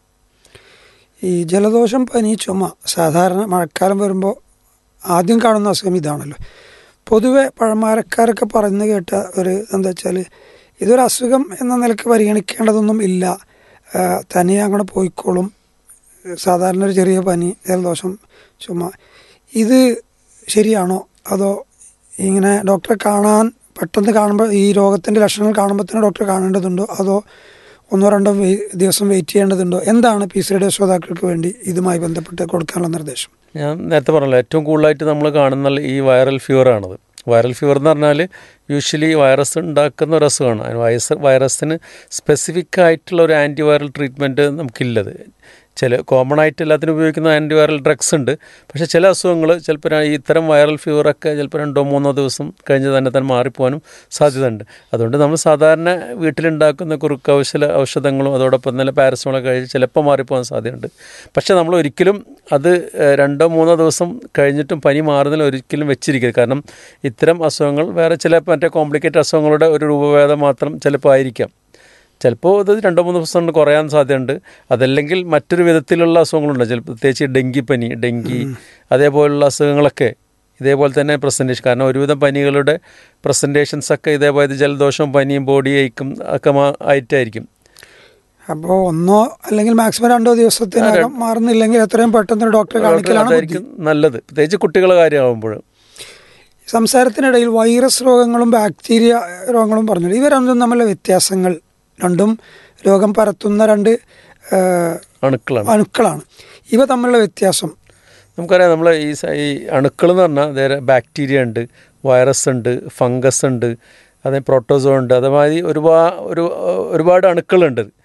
ഈ ജലദോഷം പനി ചുമ സാധാരണ മഴക്കാലം വരുമ്പോൾ ആദ്യം കാണുന്ന അസുഖം ഇതാണല്ലോ പൊതുവെ പഴമരക്കാരൊക്കെ പറഞ്ഞു കേട്ട ഒരു എന്താ വെച്ചാൽ ഇതൊരു അസുഖം എന്ന നിലക്ക് പരിഗണിക്കേണ്ടതൊന്നും ഇല്ല ആ, തനിയെ അങ്ങനെ പോയിക്കോളും സാധാരണ ഒരു ചെറിയ പനി ജലദോഷം ചുമ ഇത് ശരിയാണോ അതോ ഇങ്ങനെ ഡോക്ടറെ കാണാൻ പെട്ടെന്ന് കാണുമ്പോൾ ഈ രോഗത്തിൻ്റെ ലക്ഷണങ്ങൾ കാണുമ്പോൾ തന്നെ ഡോക്ടറെ കാണേണ്ടതുണ്ടോ അതോ ഒന്നോ രണ്ടോ വെ- ദിവസം വെയിറ്റ് ചെയ്യേണ്ടതുണ്ടോ എന്താണ് പി സിയുടെ ശ്രോതാക്കൾക്ക് വേണ്ടി ഇതുമായി ബന്ധപ്പെട്ട് കൊടുക്കാനുള്ള നിർദ്ദേശം ഞാൻ നേരത്തെ പറഞ്ഞല്ലോ ഏറ്റവും കൂടുതലായിട്ട് നമ്മൾ കാണുന്ന ഈ വൈറൽ ഫീവറാണത് വൈറൽ ഫീവർ എന്ന് പറഞ്ഞാൽ യൂഷ്വലി വൈറസ് ഉണ്ടാക്കുന്ന ഒരു അസുഖമാണ് അതിന് വൈറസ് വൈറസിന് സ്പെസിഫിക് ആയിട്ടുള്ള ഒരു ആൻറ്റി വൈറൽ ട്രീറ്റ്മെൻറ്റ് നമുക്കില്ലത് ചില കോമൺ ആയിട്ട് എല്ലാത്തിനും ഉപയോഗിക്കുന്ന ആൻറ്റി വൈറൽ ഡ്രഗ്സ് ഉണ്ട് പക്ഷേ ചില അസുഖങ്ങൾ ചിലപ്പോൾ ഈ ഇത്തരം വൈറൽ ഫീവറൊക്കെ ചിലപ്പോൾ രണ്ടോ മൂന്നോ ദിവസം കഴിഞ്ഞ് തന്നെ തന്നെ മാറിപ്പോകാനും സാധ്യതയുണ്ട് അതുകൊണ്ട് നമ്മൾ സാധാരണ വീട്ടിലുണ്ടാക്കുന്ന കുറുക്ക് ഔഷധ ഔഷധങ്ങളും അതോടൊപ്പം തന്നെ പാരസമോളൊക്കെ കഴിച്ച് ചിലപ്പോൾ മാറിപ്പോകാൻ സാധ്യതയുണ്ട് പക്ഷേ നമ്മൾ ഒരിക്കലും അത് ഏഹ്, രണ്ടോ മൂന്നോ ദിവസം കഴിഞ്ഞിട്ടും പനി മാറുന്നതിൽ ഒരിക്കലും വെച്ചിരിക്കരുത് കാരണം ഇത്തരം അസുഖങ്ങൾ വേറെ ചില മറ്റേ കോംപ്ലിക്കേറ്റഡ് അസുഖങ്ങളുടെ ഒരു രൂപഭേദം മാത്രം ചിലപ്പോൾ ആയിരിക്കാം ചിലപ്പോൾ ഇത് രണ്ടോ മൂന്ന് ദിവസം കൊണ്ട് കുറയാൻ സാധ്യതയുണ്ട് അതല്ലെങ്കിൽ മറ്റൊരു വിധത്തിലുള്ള അസുഖങ്ങളുണ്ട് ചിലപ്പോൾ പ്രത്യേകിച്ച് ഡെങ്കിപ്പനി ഡെങ്കി അതേപോലുള്ള അസുഖങ്ങളൊക്കെ ഇതേപോലെ തന്നെ പ്രസൻറ്റേഷൻ കാരണം ഒരുവിധം പനികളുടെ പ്രസൻറ്റേഷൻസ് ഒക്കെ ഇതേപോലെ ജലദോഷവും പനിയും ബോഡി ഏക്കും ഒക്കെ മാ- ആയിട്ടായിരിക്കും അപ്പോൾ ഒന്നോ അല്ലെങ്കിൽ മാക്സിമം രണ്ടോ ദിവസത്തിനകം മാറുന്നില്ലെങ്കിൽ എത്രയും പെട്ടെന്ന് ഒരു ഡോക്ടറെ കാണിക്കലാണ് ബുദ്ധി. അതായിരിക്കും നല്ലത് പ്രത്യേകിച്ച് കുട്ടികളുടെ കാര്യമാകുമ്പോൾ സംസാരത്തിനിടയിൽ വൈറസ് രോഗങ്ങളും ബാക്ടീരിയ രോഗങ്ങളും പറഞ്ഞു ഇവ രണ്ടും തമ്മിലുള്ള വ്യത്യാസങ്ങൾ രണ്ടും രോഗം പരത്തുന്ന രണ്ട് ആ, അണുക്കളാണ് അണുക്കളാണ് ഇവ തമ്മിലുള്ള വ്യത്യാസം നമുക്കറിയാം നമ്മൾ ഈ സ- ഈ അണുക്കൾ എന്ന് പറഞ്ഞാൽ നേരെ ബാക്ടീരിയ ഉണ്ട് വൈറസ് ഉണ്ട് ഫംഗസ് ഉണ്ട് അതേ പ്രോട്ടോസോ ഉണ്ട് അതേമാതിരി ഒരുപാട് ഒരു ഒരുപാട് അണുക്കളുണ്ട്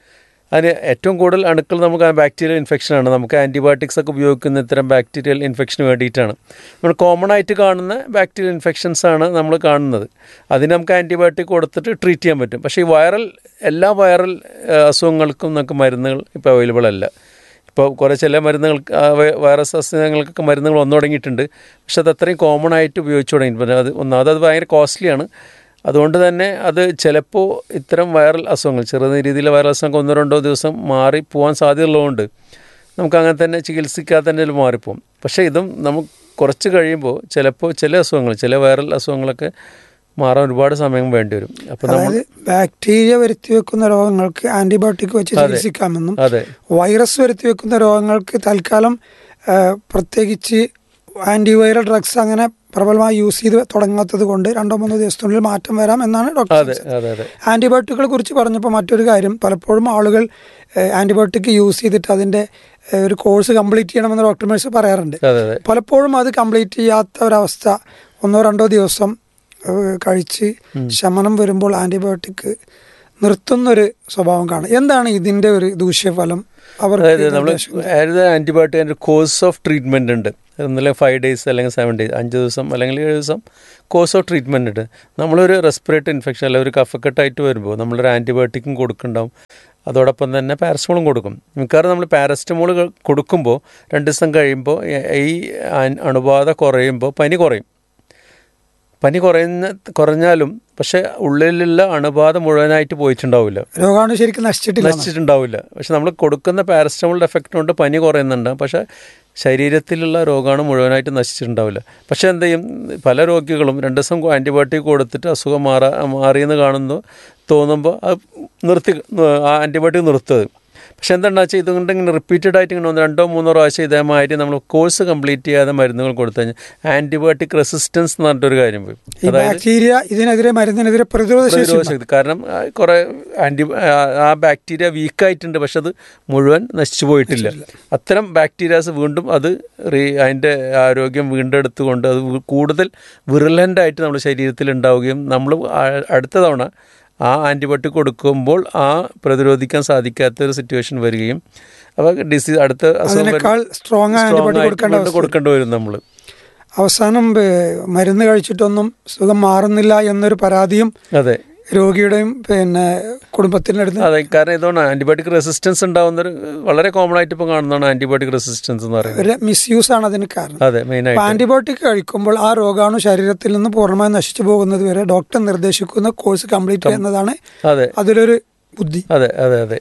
അതിന് ഏറ്റവും കൂടുതൽ അണുക്കൾ നമുക്ക് ബാക്ടീരിയൽ ഇൻഫെക്ഷനാണ് നമുക്ക് ആൻറ്റിബയോട്ടിക്സ് ഒക്കെ ഉപയോഗിക്കുന്ന ഇത്തരം ബാക്ടീരിയൽ ഇൻഫെക്ഷന് വേണ്ടിയിട്ടാണ് നമ്മൾ കോമൺ ആയിട്ട് കാണുന്ന ബാക്ടീരിയൽ ഇൻഫെക്ഷൻസ് ആണ് നമ്മൾ കാണുന്നത് അതിന് നമുക്ക് ആൻറ്റിബയോട്ടിക് കൊടുത്തിട്ട് ട്രീറ്റ് ചെയ്യാൻ പറ്റും പക്ഷേ ഈ വൈറൽ എല്ലാ വൈറൽ ഏഹ്, അസുഖങ്ങൾക്കും നമുക്ക് മരുന്നുകൾ ഇപ്പോൾ അവൈലബിൾ അല്ല ഇപ്പോൾ കുറേ ചില മരുന്നുകൾക്ക് ആ വൈ- വൈറസ് അസുഖങ്ങൾക്കൊക്കെ മരുന്നുകൾ വന്നു തുടങ്ങിയിട്ടുണ്ട് പക്ഷെ അത് അത്രയും കോമൺ ആയിട്ട് ഉപയോഗിച്ച് തുടങ്ങി പിന്നെ അത് ഒന്നാമത് അത് ഭയങ്കര കോസ്റ്റ്ലിയാണ് അതുകൊണ്ട് തന്നെ അത് ചിലപ്പോൾ ഇത്തരം വൈറൽ അസുഖങ്ങൾ ചെറിയ രീതിയിലെ വൈറൽ അസുഖങ്ങൾ ഒന്നോ രണ്ടോ ദിവസം മാറി പോകാൻ സാധ്യതയുള്ളതുകൊണ്ട് നമുക്ക് അങ്ങനെ തന്നെ ചികിത്സിക്കാതെ തന്നെ ഇത് മാറിപ്പോകും പക്ഷേ ഇതും നമുക്ക് കുറച്ച് കഴിയുമ്പോൾ ചിലപ്പോൾ ചില അസുഖങ്ങൾ ചില വൈറൽ അസുഖങ്ങളൊക്കെ മാറാൻ ഒരുപാട് സമയം വേണ്ടി വരും അപ്പോൾ നമ്മൾ അതായത് ബാക്ടീരിയ വരുത്തി വെക്കുന്ന രോഗങ്ങൾക്ക് ആന്റിബയോട്ടിക് വെച്ച് അതെ. ചികിത്സിക്കാമെന്നും അതെ വൈറസ് വരുത്തി വെക്കുന്ന രോഗങ്ങൾക്ക് തൽക്കാലം ആ, പ്രത്യേകിച്ച് ആന്റിവൈറൽ ഡ്രഗ്സ് അങ്ങനെ പ്രബലമായി യൂസ് ചെയ്ത് തുടങ്ങാത്തത് കൊണ്ട് രണ്ടോ മൂന്നോ ദിവസത്തിനുള്ളിൽ മാറ്റം വരാം എന്നാണ് ഡോക്ടർ അതെ അതെ അതെ ആന്റിബയോട്ടിക്കുകളെ കുറിച്ച് പറഞ്ഞപ്പോൾ മറ്റൊരു കാര്യം പലപ്പോഴും ആളുകൾ ആന്റിബയോട്ടിക് യൂസ് ചെയ്തിട്ട് അതിന്റെ ഏഹ്, ഒരു കോഴ്സ് കംപ്ലീറ്റ് ചെയ്യണമെന്ന് ഡോക്ടർമാർസ് പറയാറുണ്ട് അതെ അതെ പലപ്പോഴും അത് കംപ്ലീറ്റ് ചെയ്യാത്ത ഒരവസ്ഥ ഒന്നോ രണ്ടോ ദിവസം ഏഹ്, കഴിച്ച് ശമനം വരുമ്പോൾ ആന്റിബയോട്ടിക് നിർത്തുന്നൊരു സ്വഭാവം കാണും എന്താണ് ഇതിന്റെ ഒരു ദൂഷ്യഫലം അവർക്ക് അതായത് നമ്മൾ നിർദ്ദേശം? അതായത് ആൻറ്റിബയോട്ടിക് അതിൻ്റെ കോഴ്സ് ഓഫ് ട്രീറ്റ്മെൻ്റ് ഉണ്ട് ഒന്നല്ലെങ്കിൽ ഫൈവ് ഡേയ്സ് അല്ലെങ്കിൽ സെവൻ ഡേയ്സ് അഞ്ച് ദിവസം അല്ലെങ്കിൽ ഏഴ് ദിവസം കോഴ്സ് ഓഫ് ട്രീറ്റ്മെൻ്റ് ഉണ്ട് നമ്മളൊരു റെസ്പിറേറ്ററി ഇൻഫെക്ഷൻ അല്ലെങ്കിൽ ഒരു കഫക്കെട്ടായിട്ട് വരുമ്പോൾ നമ്മളൊരു ആൻറ്റിബയോട്ടിക്കും കൊടുക്കുന്നുണ്ടാവും അതോടൊപ്പം തന്നെ പാരസ്റ്റമോളും കൊടുക്കും മിക്കവാറും നമ്മൾ പാരസ്റ്റമോൾ കൊടുക്കുമ്പോൾ രണ്ട് ദിവസം കഴിയുമ്പോൾ ഈ അൺ- അണുബാധ കുറയുമ്പോൾ പനി കുറയും പനി കുറയുന്ന കുറഞ്ഞാലും പക്ഷേ ഉള്ളിലുള്ള അണുബാധ മുഴുവനായിട്ട് പോയിട്ടുണ്ടാവില്ല രോഗാണു ശരിക്കും നശിച്ചിട്ടില്ല നശിച്ചിട്ടുണ്ടാവില്ല പക്ഷെ നമ്മൾ കൊടുക്കുന്ന പാരസ്റ്റമോളിൻ്റെ എഫക്റ്റ് കൊണ്ട് പനി കുറയുന്നുണ്ട് പക്ഷേ ശരീരത്തിലുള്ള രോഗാണു മുഴുവനായിട്ട് നശിച്ചിട്ടുണ്ടാവില്ല പക്ഷേ എന്ത് ചെയ്യും പല രോഗികളും രണ്ട് ദിവസം ആൻറ്റിബയോട്ടിക് കൊടുത്തിട്ട് അസുഖം മാറാ മാറിയെന്ന് കാണുന്നു തോന്നുമ്പോൾ അത് നിർത്തി ആ ആൻറ്റിബയോട്ടിക് നിർത്തുന്നത് പക്ഷെ എന്താണെന്ന് വെച്ചാൽ ഇതുകൊണ്ട് ഇങ്ങനെ റിപ്പീറ്റഡ് ആയിട്ട് ഇങ്ങനെ ഒന്ന് രണ്ടോ മൂന്നോ പ്രാവശ്യം ഇതേമാതിരി നമ്മൾ കോഴ്സ് കംപ്ലീറ്റ് ചെയ്യാതെ മരുന്നുകൾ കൊടുത്തു കഴിഞ്ഞാൽ ആൻറ്റിബയോട്ടിക് റെസിസ്റ്റൻസ് എന്ന് പറഞ്ഞിട്ടൊരു കാര്യം വരും ഈ ബാക്ടീരിയ ഇതിനെതിരെ മരുന്നിനെതിരെ പ്രതിരോധ ശേഷി പ്രതിരോധ ശക്തി കാരണം ആ, കുറെ ആന്റി ആ- ആ ബാക്ടീരിയ വീക്കായിട്ടുണ്ട് പക്ഷെ അത് മുഴുവൻ നശിച്ചു പോയിട്ടില്ല അത്തരം ബാക്ടീരിയാസ് വീണ്ടും അത് റീ അതിൻ്റെ ആരോഗ്യം വീണ്ടെടുത്തുകൊണ്ട് അത് വി- കൂടുതൽ വിറലൻ്റ് ആയിട്ട് നമ്മുടെ ശരീരത്തിൽ ഉണ്ടാവുകയും നമ്മൾ ആ- അടുത്ത തവണ ആ ആൻറ്റിബയോട്ടിക് കൊടുക്കുമ്പോൾ ആ പ്രതിരോധിക്കാൻ സാധിക്കാത്ത ഒരു സിറ്റുവേഷൻ വരികയും അപ്പോൾ ഡിസീസ് അടുത്ത അസുഖം വരും- അതിനേക്കാൾ സ്ട്രോങ് strong ആന്റിബയോട്ടിക് ആയിട്ട് കൊടുക്കേണ്ട വീണ്ടും അവസ്ഥ കൊടുക്കേണ്ടി വരും നമ്മൾ അവസാനം ഏഹ്, മരുന്ന് കഴിച്ചിട്ടൊന്നും സുഖം മാറുന്നില്ല എന്നൊരു പരാതിയും അതെ രോഗിയുടെയും പിന്നെ കുടുംബത്തിൻ്റെ അടുത്ത് അതെ കാരണം ഇതുകൊണ്ട് ആന്റിബയോട്ടിക് റെസിസ്റ്റൻസ് ഉണ്ടാവുന്ന ഒരു വളരെ കോമൺ ആയിട്ട് ഇപ്പോൾ കാണുന്നതാണ് ആന്റിബയോട്ടിക് റെസിസ്റ്റൻസ് എന്ന് പറയുന്നത് ഒരു മിസ്യൂസ് ആണ് അതിന് കാരണം അതെ മെയിൻ അപ്പൊ ആയിട്ട് ആന്റിബയോട്ടിക് കഴിക്കുമ്പോൾ ആ രോഗാണു ശരീരത്തിൽ നിന്ന് പൂർണ്ണമായി നശിച്ചു പോകുന്നത് വരെ ഡോക്ടർ നിർദ്ദേശിക്കുന്ന കോഴ്സ് കംപ്ലീറ്റ് ചെയ്യുന്നതാണ് അതെ അതിലൊരു ബുദ്ധി അതെ അതെ അതെ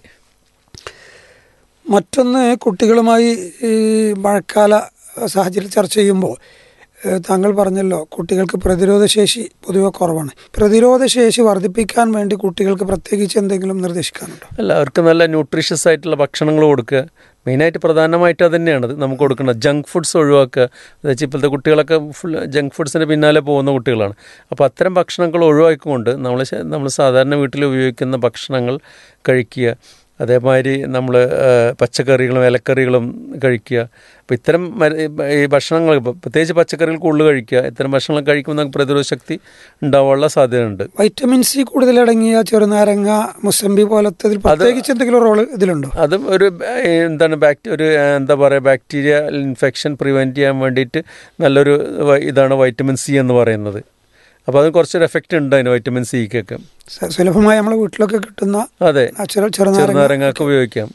മറ്റൊന്ന് കുട്ടികളുമായി ഈ മഴക്കാല സാഹചര്യം ചർച്ച ചെയ്യുമ്പോൾ ഏഹ്, താങ്കൾ പറഞ്ഞല്ലോ കുട്ടികൾക്ക് പ്രതിരോധശേഷി പൊതുവെ കുറവാണ് പ്രതിരോധശേഷി വർദ്ധിപ്പിക്കാൻ വേണ്ടി കുട്ടികൾക്ക് പ്രത്യേകിച്ച് എന്തെങ്കിലും നിർദ്ദേശിക്കാനുണ്ടോ അല്ല അവർക്ക് നല്ല ന്യൂട്രീഷ്യസ് ആയിട്ടുള്ള ഭക്ഷണങ്ങൾ കൊടുക്കുക മെയിനായിട്ട് പ്രധാനമായിട്ട് അത് തന്നെയാണ് നമുക്ക് കൊടുക്കുന്നത് ജങ്ക് ഫുഡ്സ് ഒഴിവാക്കുക എന്നുവെച്ചാൽ ഇപ്പോഴത്തെ കുട്ടികളൊക്കെ ഫുൾ ജങ്ക് ഫുഡ്സിന് പിന്നാലെ പോകുന്ന കുട്ടികളാണ് അപ്പോൾ അത്തരം ഭക്ഷണങ്ങൾ ഒഴിവാക്കിക്കൊണ്ട് നമ്മൾ നമ്മൾ സാധാരണ വീട്ടിൽ ഉപയോഗിക്കുന്ന ഭക്ഷണങ്ങൾ കഴിക്കുക അതേമാതിരി നമ്മൾ പച്ചക്കറികളും ഇലക്കറികളും കഴിക്കുക അപ്പോൾ ഇത്തരം മര- ഈ ഭക്ഷണങ്ങൾ ഇപ്പം പ്രത്യേകിച്ച് പച്ചക്കറികൾ കൂടുതൽ കഴിക്കുക ഇത്തരം ഭക്ഷണങ്ങൾ കഴിക്കുമ്പോൾ നമുക്ക് പ്രതിരോധ ശക്തി ഉണ്ടാവാനുള്ള സാധ്യതയുണ്ട് വൈറ്റമിൻ സി കൂടുതലടങ്ങിയ ചെറുനാരങ്ങ മുസമ്പി പോലത്തെ ഇതിൽ പ്രത്യേകിച്ച് എന്തെങ്കിലും റോള് ഇതിലുണ്ടോ അതും ഒരു ബ- ഏ, എന്താണ് ബാക്ടി ഒരു ഏ, എന്താ പറയുക ബാക്ടീരിയ ഇൻഫെക്ഷൻ പ്രിവെൻറ്റ് ചെയ്യാൻ വേണ്ടിയിട്ട് നല്ലൊരു വ- ഇതാണ് വൈറ്റമിൻ സി എന്ന് പറയുന്നത് അപ്പോൾ അതിന് കുറച്ചൊരു എഫക്റ്റ് ഉണ്ട് അതിന് വൈറ്റമിൻ സിക്കൊക്കെ സ- സുലഭമായി നമ്മളെ വീട്ടിലൊക്കെ കിട്ടുന്ന അതെ നാച്ചുറൽ ചെറുനാരങ്ങ ചെറുനാരങ്ങയൊക്കെ ഉപയോഗിക്കാം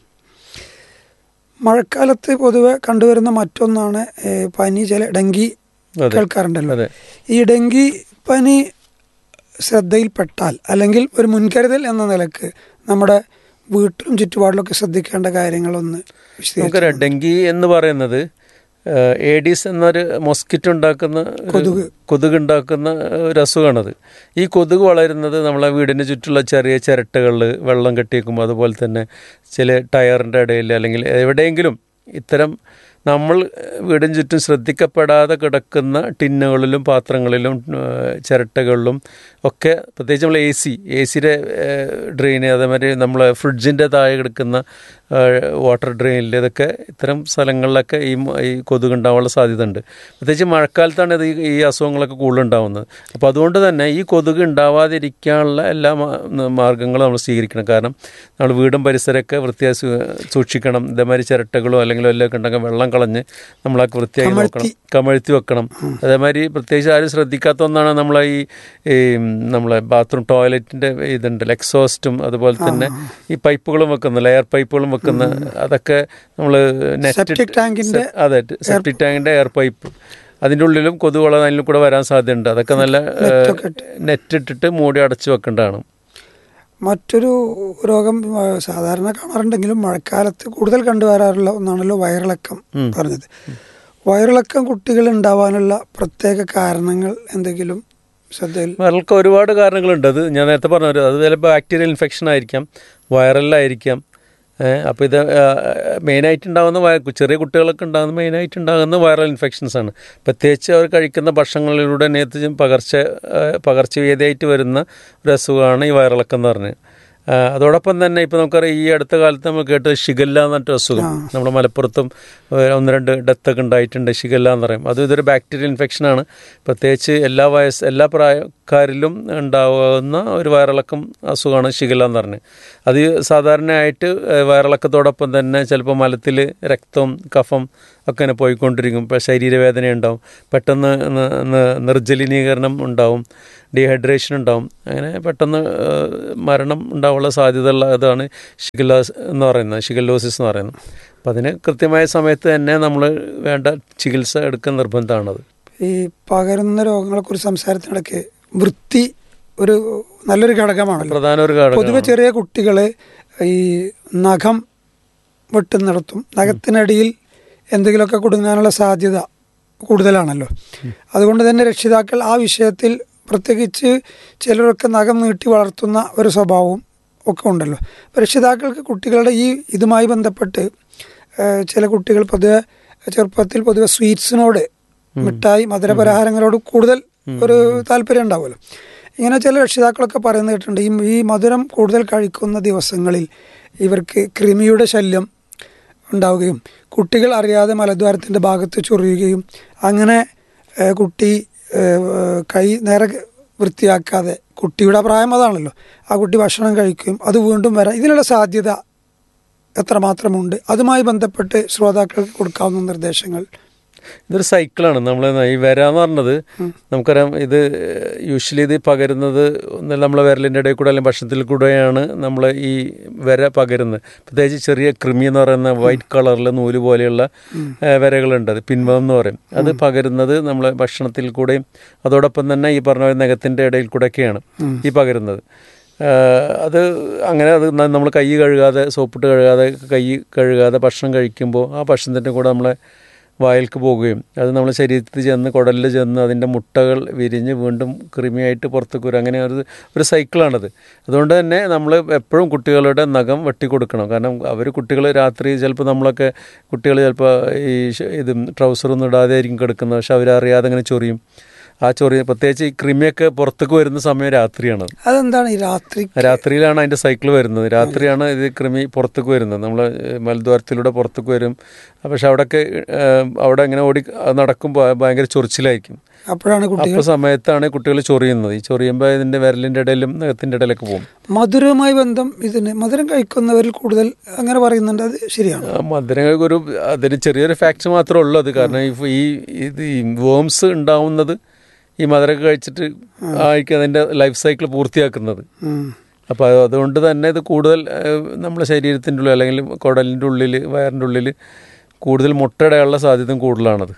മഴക്കാലത്ത് പൊതുവെ കണ്ടുവരുന്ന മറ്റൊന്നാണ് ഏഹ്, പനി ചില ഡെങ്കി അതെ കേൾക്കാറുണ്ടല്ലോ അതെ ഈ ഡെങ്കി പനി ശ്രദ്ധയിൽപ്പെട്ടാൽ അല്ലെങ്കിൽ ഒരു മുൻകരുതൽ എന്ന നിലക്ക് നമ്മുടെ വീട്ടിലും ചുറ്റുപാടിലൊക്കെ ശ്രദ്ധിക്കേണ്ട കാര്യങ്ങളൊന്ന് വിശദീകരിച്ച് നമുക്കറിയാം ഡെങ്കി എന്ന് പറയുന്നത് ഏഡീസ് എന്നൊരു മൊസ്കിറ്റ് ഉണ്ടാക്കുന്ന ഒരു കൊതുക്. കൊതുക് ഉണ്ടാക്കുന്ന ഒരു അസുഖമാണത് ഈ കൊതുക് വളരുന്നത് നമ്മളെ വീടിന് ചുറ്റുള്ള ചെറിയ ചിരട്ടകളിൽ വെള്ളം കെട്ടിയേക്കുമ്പോൾ അതുപോലെ തന്നെ ചില ടയറിൻ്റെ ഇടയിൽ അല്ലെങ്കിൽ എവിടെയെങ്കിലും ഇത്തരം നമ്മൾ വീടിന് ചുറ്റും ശ്രദ്ധിക്കപ്പെടാതെ കിടക്കുന്ന ടിന്നുകളിലും പാത്രങ്ങളിലും ഏഹ്, ചിരട്ടകളിലും ഒക്കെ പ്രത്യേകിച്ച് നമ്മൾ എ സി എ സിയുടെ ഡ്രെയിൻ അതേമാതിരി നമ്മൾ ഫ്രിഡ്ജിൻ്റെ താഴെ കിടക്കുന്ന വാട്ടർ ഡ്രെയിനിൽ ഇതൊക്കെ ഇത്തരം സ്ഥലങ്ങളിലൊക്കെ ഈ മ- ഈ കൊതുക് ഉണ്ടാവാനുള്ള സാധ്യത ഉണ്ട് പ്രത്യേകിച്ച് മഴക്കാലത്താണ് ഇത് ഈ- ഈ അസുഖങ്ങളൊക്കെ കൂടുതലുണ്ടാവുന്നത് അപ്പോൾ അതുകൊണ്ട് തന്നെ ഈ കൊതുക് ഉണ്ടാവാതിരിക്കാനുള്ള എല്ലാ മാ- മാർഗ്ഗങ്ങളും നമ്മൾ സ്വീകരിക്കണം കാരണം നമ്മൾ വീടും പരിസരമൊക്കെ വൃത്തിയായി സൂ- സൂക്ഷിക്കണം ഇതേമാതിരി ചിരട്ടകളോ അല്ലെങ്കിൽ വല്ലതൊക്കെ ഉണ്ടെങ്കിൽ വെള്ളം കളഞ്ഞ് നമ്മളൊക്കെ വൃത്തിയാക്കി നോക്കണം കമഴ്ത്തി. കമഴ്ത്തി വെക്കണം അതേമാതിരി പ്രത്യേകിച്ച് ആരും ശ്രദ്ധിക്കാത്ത ഒന്നാണ് നമ്മളെ ഈ ഈ നമ്മളെ ബാത്റൂം ടോയ്ലറ്റിൻ്റെ ഇതുണ്ടല്ലോ എക്സോസ്റ്റും അതുപോലെ തന്നെ ഈ പൈപ്പുകളും വെക്കുന്ന ലെയർ പൈപ്പുകളും വെക്കുന്ന അതൊക്കെ നമ്മൾ Septic tank-ന്റെ അതെ സെപ്റ്റിക് ടാങ്കിൻ്റെ എയർ പൈപ്പ് അതിൻ്റെ ഉള്ളിലും കൊതുകുകൾ അതിൽ കൂടെ വരാൻ സാധ്യതയുണ്ട് അതൊക്കെ നല്ല നെറ്റൊക്കെ ഇട്ട്. നെറ്റ് ഇട്ടിട്ട് മൂടി അടച്ചു വെക്കേണ്ടതാണ് മറ്റൊരു രോഗം ആ, സാധാരണ കാണാറുണ്ടെങ്കിലും മഴക്കാലത്ത് കൂടുതൽ കണ്ടുവരാറുള്ള ഒന്നാണല്ലോ വയറിളക്കം പറഞ്ഞത് വയറിളക്കം കുട്ടികൾ ഉണ്ടാവാനുള്ള പ്രത്യേക കാരണങ്ങൾ എന്തെങ്കിലും ശ്രദ്ധയിൽ വയറിളക്കം ഒരുപാട് കാരണങ്ങളുണ്ട് അത് ഞാൻ നേരത്തെ പറഞ്ഞു അത് ചിലപ്പോൾ ബാക്ടീരിയൽ ഇൻഫെക്ഷൻ ആയിരിക്കാം വൈറലായിരിക്കാം അപ്പോൾ ഇത് മെയിനായിട്ട് ഉണ്ടാകുന്ന വയ- ചെറിയ കുട്ടികളൊക്കെ ഉണ്ടാകുന്ന മെയിനായിട്ട് ഉണ്ടാകുന്ന വൈറൽ ഇൻഫെക്ഷൻസ് ആണ് പ്രത്യേകിച്ച് അവർ കഴിക്കുന്ന ഭക്ഷണങ്ങളിലൂടെ നേരത്തെ പകർച്ച ആ, പകർച്ചവ്യാധിയായിട്ട് വരുന്ന ഒരു അസുഖമാണ് ഈ വയറിളക്കം എന്ന് പറഞ്ഞത് ആ, അതോടൊപ്പം തന്നെ ഇപ്പോൾ നമുക്കറിയാം ഈ അടുത്ത കാലത്ത് നമ്മൾ കേട്ടത് ഷിഗല്ല എന്നിട്ട് അസുഖം നമ്മുടെ മലപ്പുറത്തും ഏഹ്, ഒന്ന് രണ്ട് ഡെത്തൊക്കെ ഉണ്ടായിട്ടുണ്ട് ഷിഗല്ല എന്ന് പറയും അത് ഇതൊരു ബാക്ടീരിയൽ ഇൻഫെക്ഷനാണ് പ്രത്യേകിച്ച് എല്ലാ വയസ്സ് എല്ലാ പ്രായക്കാരിലും ഉണ്ടാവുന്ന ഒരു വയറിളക്കം അസുഖമാണ് ഷിഗല്ല എന്ന് പറഞ്ഞത് അത് സാധാരണയായിട്ട് ഏഹ്, വയറിളക്കത്തോടൊപ്പം തന്നെ ചിലപ്പോൾ മലത്തിൽ രക്തം കഫം ഒക്കെ ഇങ്ങനെ പോയിക്കൊണ്ടിരിക്കും ഇപ്പോൾ ശരീരവേദന ഉണ്ടാവും പെട്ടെന്ന് ന- ന- നിർജ്ജലീനീകരണം ഉണ്ടാവും ഡീഹൈഡ്രേഷൻ ഉണ്ടാവും അങ്ങനെ പെട്ടെന്ന് ഏഹ്, മരണം ഉണ്ടാവാനുള്ള സാധ്യതയുള്ള ഇതാണ് ഷിഗല്ലാസ് എന്ന് പറയുന്നത് ഷിഗല്ലോസിസ് എന്ന് പറയുന്നത് അപ്പം അതിന് കൃത്യമായ സമയത്ത് തന്നെ നമ്മൾ വേണ്ട ചികിത്സ എടുക്കാൻ നിർബന്ധമാണത് ഈ പകരുന്ന രോഗങ്ങളെക്കുറിച്ച് സംസാരത്തിനിടയ്ക്ക് വൃത്തി ഒരു നല്ലൊരു ഘടകമാണല്ലോ പ്രധാന ഒരു പൊതുവെ ഘടകം ചെറിയ കുട്ടികള് ഈ നഖം വെട്ടുന്നിടത്തും നഖത്തിനടിയിൽ എന്തെങ്കിലുമൊക്കെ കുടുങ്ങാനുള്ള സാധ്യത കൂടുതലാണല്ലോ അതുകൊണ്ട് തന്നെ രക്ഷിതാക്കൾ ആ വിഷയത്തിൽ പ്രത്യേകിച്ച് ചിലരൊക്കെ നഖം നീട്ടി വളർത്തുന്ന ഒരു സ്വഭാവവും ഒക്കെ ഉണ്ടല്ലോ അപ്പോൾ രക്ഷിതാക്കൾക്ക് കുട്ടികളുടെ ഈ ഇതുമായി ബന്ധപ്പെട്ട് ഏഹ്, ചില കുട്ടികൾ പൊതുവെ ചെറുപ്പത്തിൽ പൊതുവെ സ്വീറ്റ്സിനോട് മിഠായി മധുരപലഹാരങ്ങളോട് കൂടുതൽ ഒരു താല്പര്യം ഉണ്ടാവുമല്ലോ ഇങ്ങനെ ചില രക്ഷിതാക്കളൊക്കെ പറയുന്നത് കേട്ടിട്ടുണ്ട് ഈ ഈ മധുരം കൂടുതൽ കഴിക്കുന്ന ദിവസങ്ങളിൽ ഇവർക്ക് കൃമിയുടെ ശല്യം ഉണ്ടാവുകയും കുട്ടികൾ അറിയാതെ മലദ്വാരത്തിൻ്റെ ഭാഗത്ത് ചൊറിയുകയും അങ്ങനെ ഏഹ്, കുട്ടി ഏഹ്, കൈ നേരെ വൃത്തിയാക്കാതെ കുട്ടിയുടെ പ്രായം അതാണല്ലോ ആ കുട്ടി ഭക്ഷണം കഴിക്കുകയും അത് വീണ്ടും വരാം ഇതിനുള്ള സാധ്യത എത്രമാത്രമുണ്ട് അതുമായി ബന്ധപ്പെട്ട് ശ്രോതാക്കൾക്ക് കൊടുക്കാവുന്ന നിർദ്ദേശങ്ങൾ ഇതൊരു സൈക്കിളാണ് നമ്മൾ ഈ വര എന്ന് പറഞ്ഞത് നമുക്കറിയാം ഇത് യൂഷ്വലി ഇത് പകരുന്നത് ഒന്ന് നമ്മളെ വിരലിൻ്റെ ഇടയിൽ കൂടെ അല്ലെങ്കിൽ ഭക്ഷണത്തിൽ കൂടെയാണ് നമ്മൾ ഈ വര പകരുന്നത് പ്രത്യേകിച്ച് ചെറിയ കൃമി എന്ന് പറയുന്ന വൈറ്റ് കളറിൽ നൂല് പോലെയുള്ള ഏഹ്, വരകളുണ്ട് അത് പിൻവം എന്ന് പറയും അത് പകരുന്നത് നമ്മളെ ഭക്ഷണത്തിൽ കൂടെയും അതോടൊപ്പം തന്നെ ഈ പറഞ്ഞ നഖത്തിൻ്റെ ഇടയിൽ കൂടെയൊക്കെയാണ് ഈ പകരുന്നത് ഏഹ്, അത് അങ്ങനെ അത് നമ്മൾ കൈ കഴുകാതെ സോപ്പിട്ട് കഴുകാതെ കൈ കഴുകാതെ ഭക്ഷണം കഴിക്കുമ്പോൾ ആ ഭക്ഷണത്തിൻ്റെ കൂടെ നമ്മളെ വായിൽക്ക് പോകുകയും അത് നമ്മുടെ ശരീരത്തിൽ ചെന്ന് കുടലിൽ ചെന്ന് അതിൻ്റെ മുട്ടകൾ വിരിഞ്ഞ് വീണ്ടും കൃമിയായിട്ട് പുറത്തേക്ക് വരും അങ്ങനെ ഒരു ഒരു സൈക്കിളാണത് അതുകൊണ്ട് തന്നെ നമ്മൾ എപ്പോഴും കുട്ടികളുടെ നഖം വെട്ടിക്കൊടുക്കണം കാരണം അവർ കുട്ടികൾ രാത്രി ചിലപ്പോൾ നമ്മളൊക്കെ കുട്ടികൾ ചിലപ്പോൾ ഈ ഷ- ഇത് ട്രൗസറൊന്നും ഇടാതെ ആയിരിക്കും കിടക്കുന്നത് പക്ഷെ അവരറിയാതെ അങ്ങനെ ചൊറിയും ആ ചൊറി പ്രത്യേകിച്ച് ഈ കൃമിയൊക്കെ പുറത്തേക്ക് വരുന്ന സമയം രാത്രിയാണ് അതെന്താണ് ഈ രാത്രി രാത്രിയിലാണ് അതിൻ്റെ സൈക്കിൾ വരുന്നത് രാത്രിയാണ് ഇത് കൃമി പുറത്തേക്ക് വരുന്നത് നമ്മൾ മലദ്വാരത്തിലൂടെ പുറത്തേക്ക് വരും പക്ഷെ അവിടെയൊക്കെ ഏഹ്, അവിടെ ഇങ്ങനെ ഓടി അത് നടക്കുമ്പോൾ ഭയങ്കര ചൊറിച്ചിലായിരിക്കും അപ്പോഴാണ് കുട്ടികൾ അപ്പോൾ സമയത്താണ് കുട്ടികൾ ചൊറിയുന്നത് ഈ ചൊറിയുമ്പോൾ ഇതിൻ്റെ വിരലിൻ്റെ ഇടയിലും നഖത്തിൻ്റെ ഇടയിലൊക്കെ പോകും മധുരവുമായി ബന്ധം ഇതിന് മധുരം കഴിക്കുന്നവരിൽ കൂടുതൽ അങ്ങനെ പറയുന്നുണ്ട് അത് ശരിയാണ് ആ മധുരം ഒരു അതിന് ചെറിയൊരു ഫാക്ട് മാത്രമേ ഉള്ളൂ അത് കാരണം ഈ ഈ ഇത് ഈ വേംസ് ഉണ്ടാവുന്നത് ഈ മധുരമൊക്കെ കഴിച്ചിട്ട് ആയിരിക്കും അതിൻ്റെ ലൈഫ് സൈക്കിൾ പൂർത്തിയാക്കുന്നത് ഉം. അപ്പോൾ അത് അതുകൊണ്ട് തന്നെ ഇത് കൂടുതൽ ഏഹ്, നമ്മുടെ ശരീരത്തിൻ്റെ ഉള്ളിൽ അല്ലെങ്കിൽ കുടലിൻ്റെ ഉള്ളിൽ വയറിൻ്റെ ഉള്ളിൽ കൂടുതൽ മുട്ടയിടാനുള്ള സാധ്യതയും കൂടുതലാണത്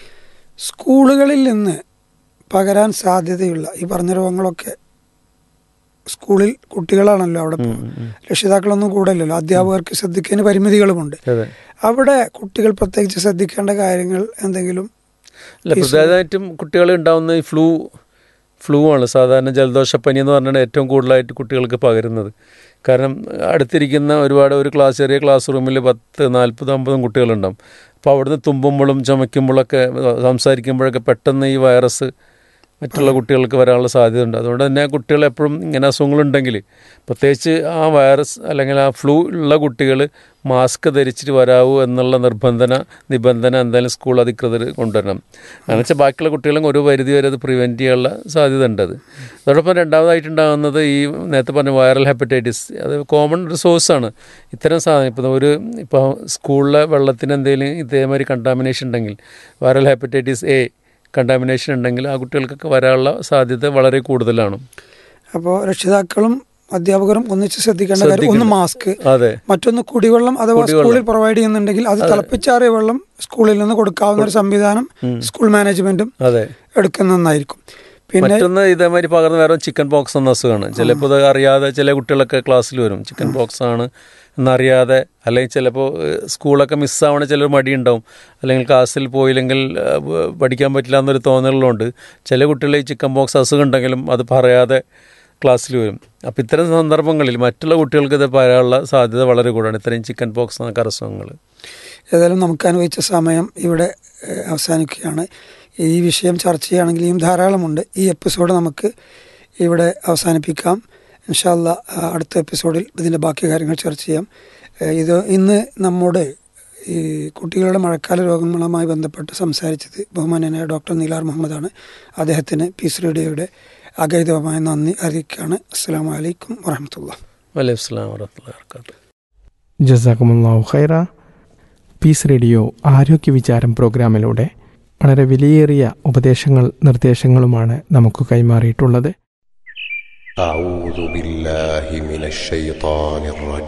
സ്കൂളുകളിൽ നിന്ന് പകരാൻ സാധ്യതയുള്ള ഈ പറഞ്ഞ രോഗങ്ങളൊക്കെ സ്കൂളിൽ കുട്ടികളാണല്ലോ അവിടെ ഇപ്പോ. രക്ഷിതാക്കളൊന്നും കൂടല്ലല്ലോ അധ്യാപകർക്ക് ശ്രദ്ധിക്കാൻ പരിമിതികളുമുണ്ട് അതെ അവിടെ കുട്ടികൾ പ്രത്യേകിച്ച് ശ്രദ്ധിക്കേണ്ട കാര്യങ്ങൾ എന്തെങ്കിലും അല്ല പ്രധാനമായിട്ടും കുട്ടികൾ ഉണ്ടാവുന്ന ഈ ഫ്ലൂ ഫ്ലൂ ആണ് സാധാരണ ജലദോഷപ്പനി എന്ന് പറഞ്ഞാൽ ഏറ്റവും കൂടുതലായിട്ട് കുട്ടികൾക്ക് പകരുന്നത് കാരണം അടുത്തിരിക്കുന്ന ഒരുപാട് ഒരു ക്ലാസ് ചെറിയ ക്ലാസ് റൂമിൽ പത്ത് നാൽപ്പത് അമ്പതും കുട്ടികളുണ്ടാവും അപ്പോൾ അവിടുന്ന് തുമ്പുമ്പോഴും ചുമയ്ക്കുമ്പോഴൊക്കെ സംസാരിക്കുമ്പോഴൊക്കെ പെട്ടെന്ന് ഈ വൈറസ് മറ്റുള്ള കുട്ടികൾക്ക് വരാനുള്ള സാധ്യതയുണ്ട് അതുകൊണ്ട് തന്നെ കുട്ടികൾ എപ്പോഴും ഇങ്ങനെ അസുഖങ്ങളുണ്ടെങ്കിൽ പ്രത്യേകിച്ച് ആ വൈറസ് അല്ലെങ്കിൽ ആ ഫ്ലൂ ഉള്ള കുട്ടികൾ മാസ്ക് ധരിച്ചിട്ട് വരാവൂ എന്നുള്ള നിർബന്ധന നിബന്ധന എന്തായാലും സ്കൂൾ അധികൃതർ കൊണ്ടുവരണം എന്ന് വെച്ചാൽ ബാക്കിയുള്ള കുട്ടികളും ഒരു പരിധി വരെ അത് പ്രിവെൻറ്റ് ചെയ്യാനുള്ള സാധ്യത ഉണ്ട് അത് അതോടൊപ്പം രണ്ടാമതായിട്ടുണ്ടാകുന്നത് ഈ നേരത്തെ പറഞ്ഞ വൈറൽ ഹെപ്പറ്റൈറ്റിസ് അത് കോമൺ ഒരു സോഴ്സാണ് ഇത്തരം സാധനം ഇപ്പോൾ ഒരു ഇപ്പോൾ സ്കൂളിലെ വെള്ളത്തിന് എന്തെങ്കിലും ഇതേമാതിരി കണ്ടാമിനേഷൻ ഉണ്ടെങ്കിൽ വൈറൽ ഹെപ്പറ്റൈറ്റിസ് എ കണ്ടാമിനേഷൻ ഉണ്ടെങ്കിൽ ആ കുട്ടികൾക്കൊക്കെ വരാനുള്ള സാധ്യത വളരെ കൂടുതലാണ് അപ്പോൾ രക്ഷിതാക്കളും അധ്യാപകരും ഒന്നിച്ച് ശ്രദ്ധിക്കേണ്ട കാര്യം ഒന്ന് മാസ്ക് അതെ മറ്റൊന്ന് കുടിവെള്ളം അഥവാ സ്കൂളിൽ പ്രൊവൈഡ് ചെയ്യുന്നുണ്ടെങ്കിൽ അത് തിളപ്പിച്ചാറിയ വെള്ളം സ്കൂളിൽ നിന്ന് കൊടുക്കാവുന്ന ഒരു സംവിധാനം സ്കൂൾ മാനേജ്മെന്റും അതെ എടുക്കുന്നതായിരിക്കും പിന്നെ മറ്റൊന്ന് ഇതേമാതിരി പകർന്ന് വേറെ ചിക്കൻ പോക്സ് എന്ന അസുഖമാണ് ചിലപ്പോൾ ഇത് അറിയാതെ ചില കുട്ടികളൊക്കെ ക്ലാസ്സിൽ വരും ചിക്കൻ പോക്സ് ആണ് എന്നറിയാതെ അല്ലെങ്കിൽ ചിലപ്പോൾ ഏഹ്, സ്കൂളൊക്കെ മിസ്സാവണ ചിലർ മടിയുണ്ടാവും അല്ലെങ്കിൽ ക്ലാസ്സിൽ പോയില്ലെങ്കിൽ ഏഹ്, വ- പഠിക്കാൻ പറ്റില്ല എന്നൊരു തോന്നലുള്ളതുകൊണ്ട് ചില കുട്ടികൾ ഈ ചിക്കൻ പോക്സ് അസുഖം ഉണ്ടെങ്കിലും അത് പറയാതെ ക്ലാസ്സിൽ വരും അപ്പോൾ ഇത്തരം സന്ദർഭങ്ങളിൽ മറ്റുള്ള കുട്ടികൾക്ക് ഇത് പറയാനുള്ള സാധ്യത വളരെ കൂടുതലാണ് ഇത്രയും ചിക്കൻ പോക്സ് എന്നൊക്കെ അസുഖങ്ങൾ ഏതായാലും നമുക്ക് അനുവദിച്ച സമയം ഇവിടെ ഏഹ്, അവസാനിക്കുകയാണ് ഈ വിഷയം ചർച്ച ചെയ്യുകയാണെങ്കിൽ ഇനിയും ധാരാളമുണ്ട് ഈ എപ്പിസോഡ് നമുക്ക് ഇവിടെ അവസാനിപ്പിക്കാം ഇൻഷാല്ല അടുത്ത എപ്പിസോഡിൽ ഇതിൻ്റെ ബാക്കി കാര്യങ്ങൾ ചർച്ച ചെയ്യാം ഏഹ്, ഇത് ഇന്ന് നമ്മുടെ ഈ കുട്ടികളുടെ മഴക്കാല രോഗങ്ങളുമായി ബന്ധപ്പെട്ട് സംസാരിച്ചത് ബഹുമാന്യനായ ഡോക്ടർ നീലാർ മുഹമ്മദാണ് അദ്ദേഹത്തിന് പീസ് റേഡിയോയുടെ അഗൈതവമായ നന്ദി അറിയിക്കുകയാണ് അസ്സാം വലൈക്കും വറഹമത്തുള്ള വലൈഹി സ്ലാം വറഹ്മത്തുള്ളാഹി വബറകാതുഹു ജസാക്കുമുല്ലാഹു ഖൈറ പീസ് റേഡിയോ ആരോഗ്യ വിചാരം പ്രോഗ്രാമിലൂടെ വളരെ വിലയേറിയ ഉപദേശങ്ങൾ നിർദ്ദേശങ്ങളുമാണ് നമുക്ക് കൈമാറിയിട്ടുള്ളത് أعوذ بالله من الشيطان الرجيم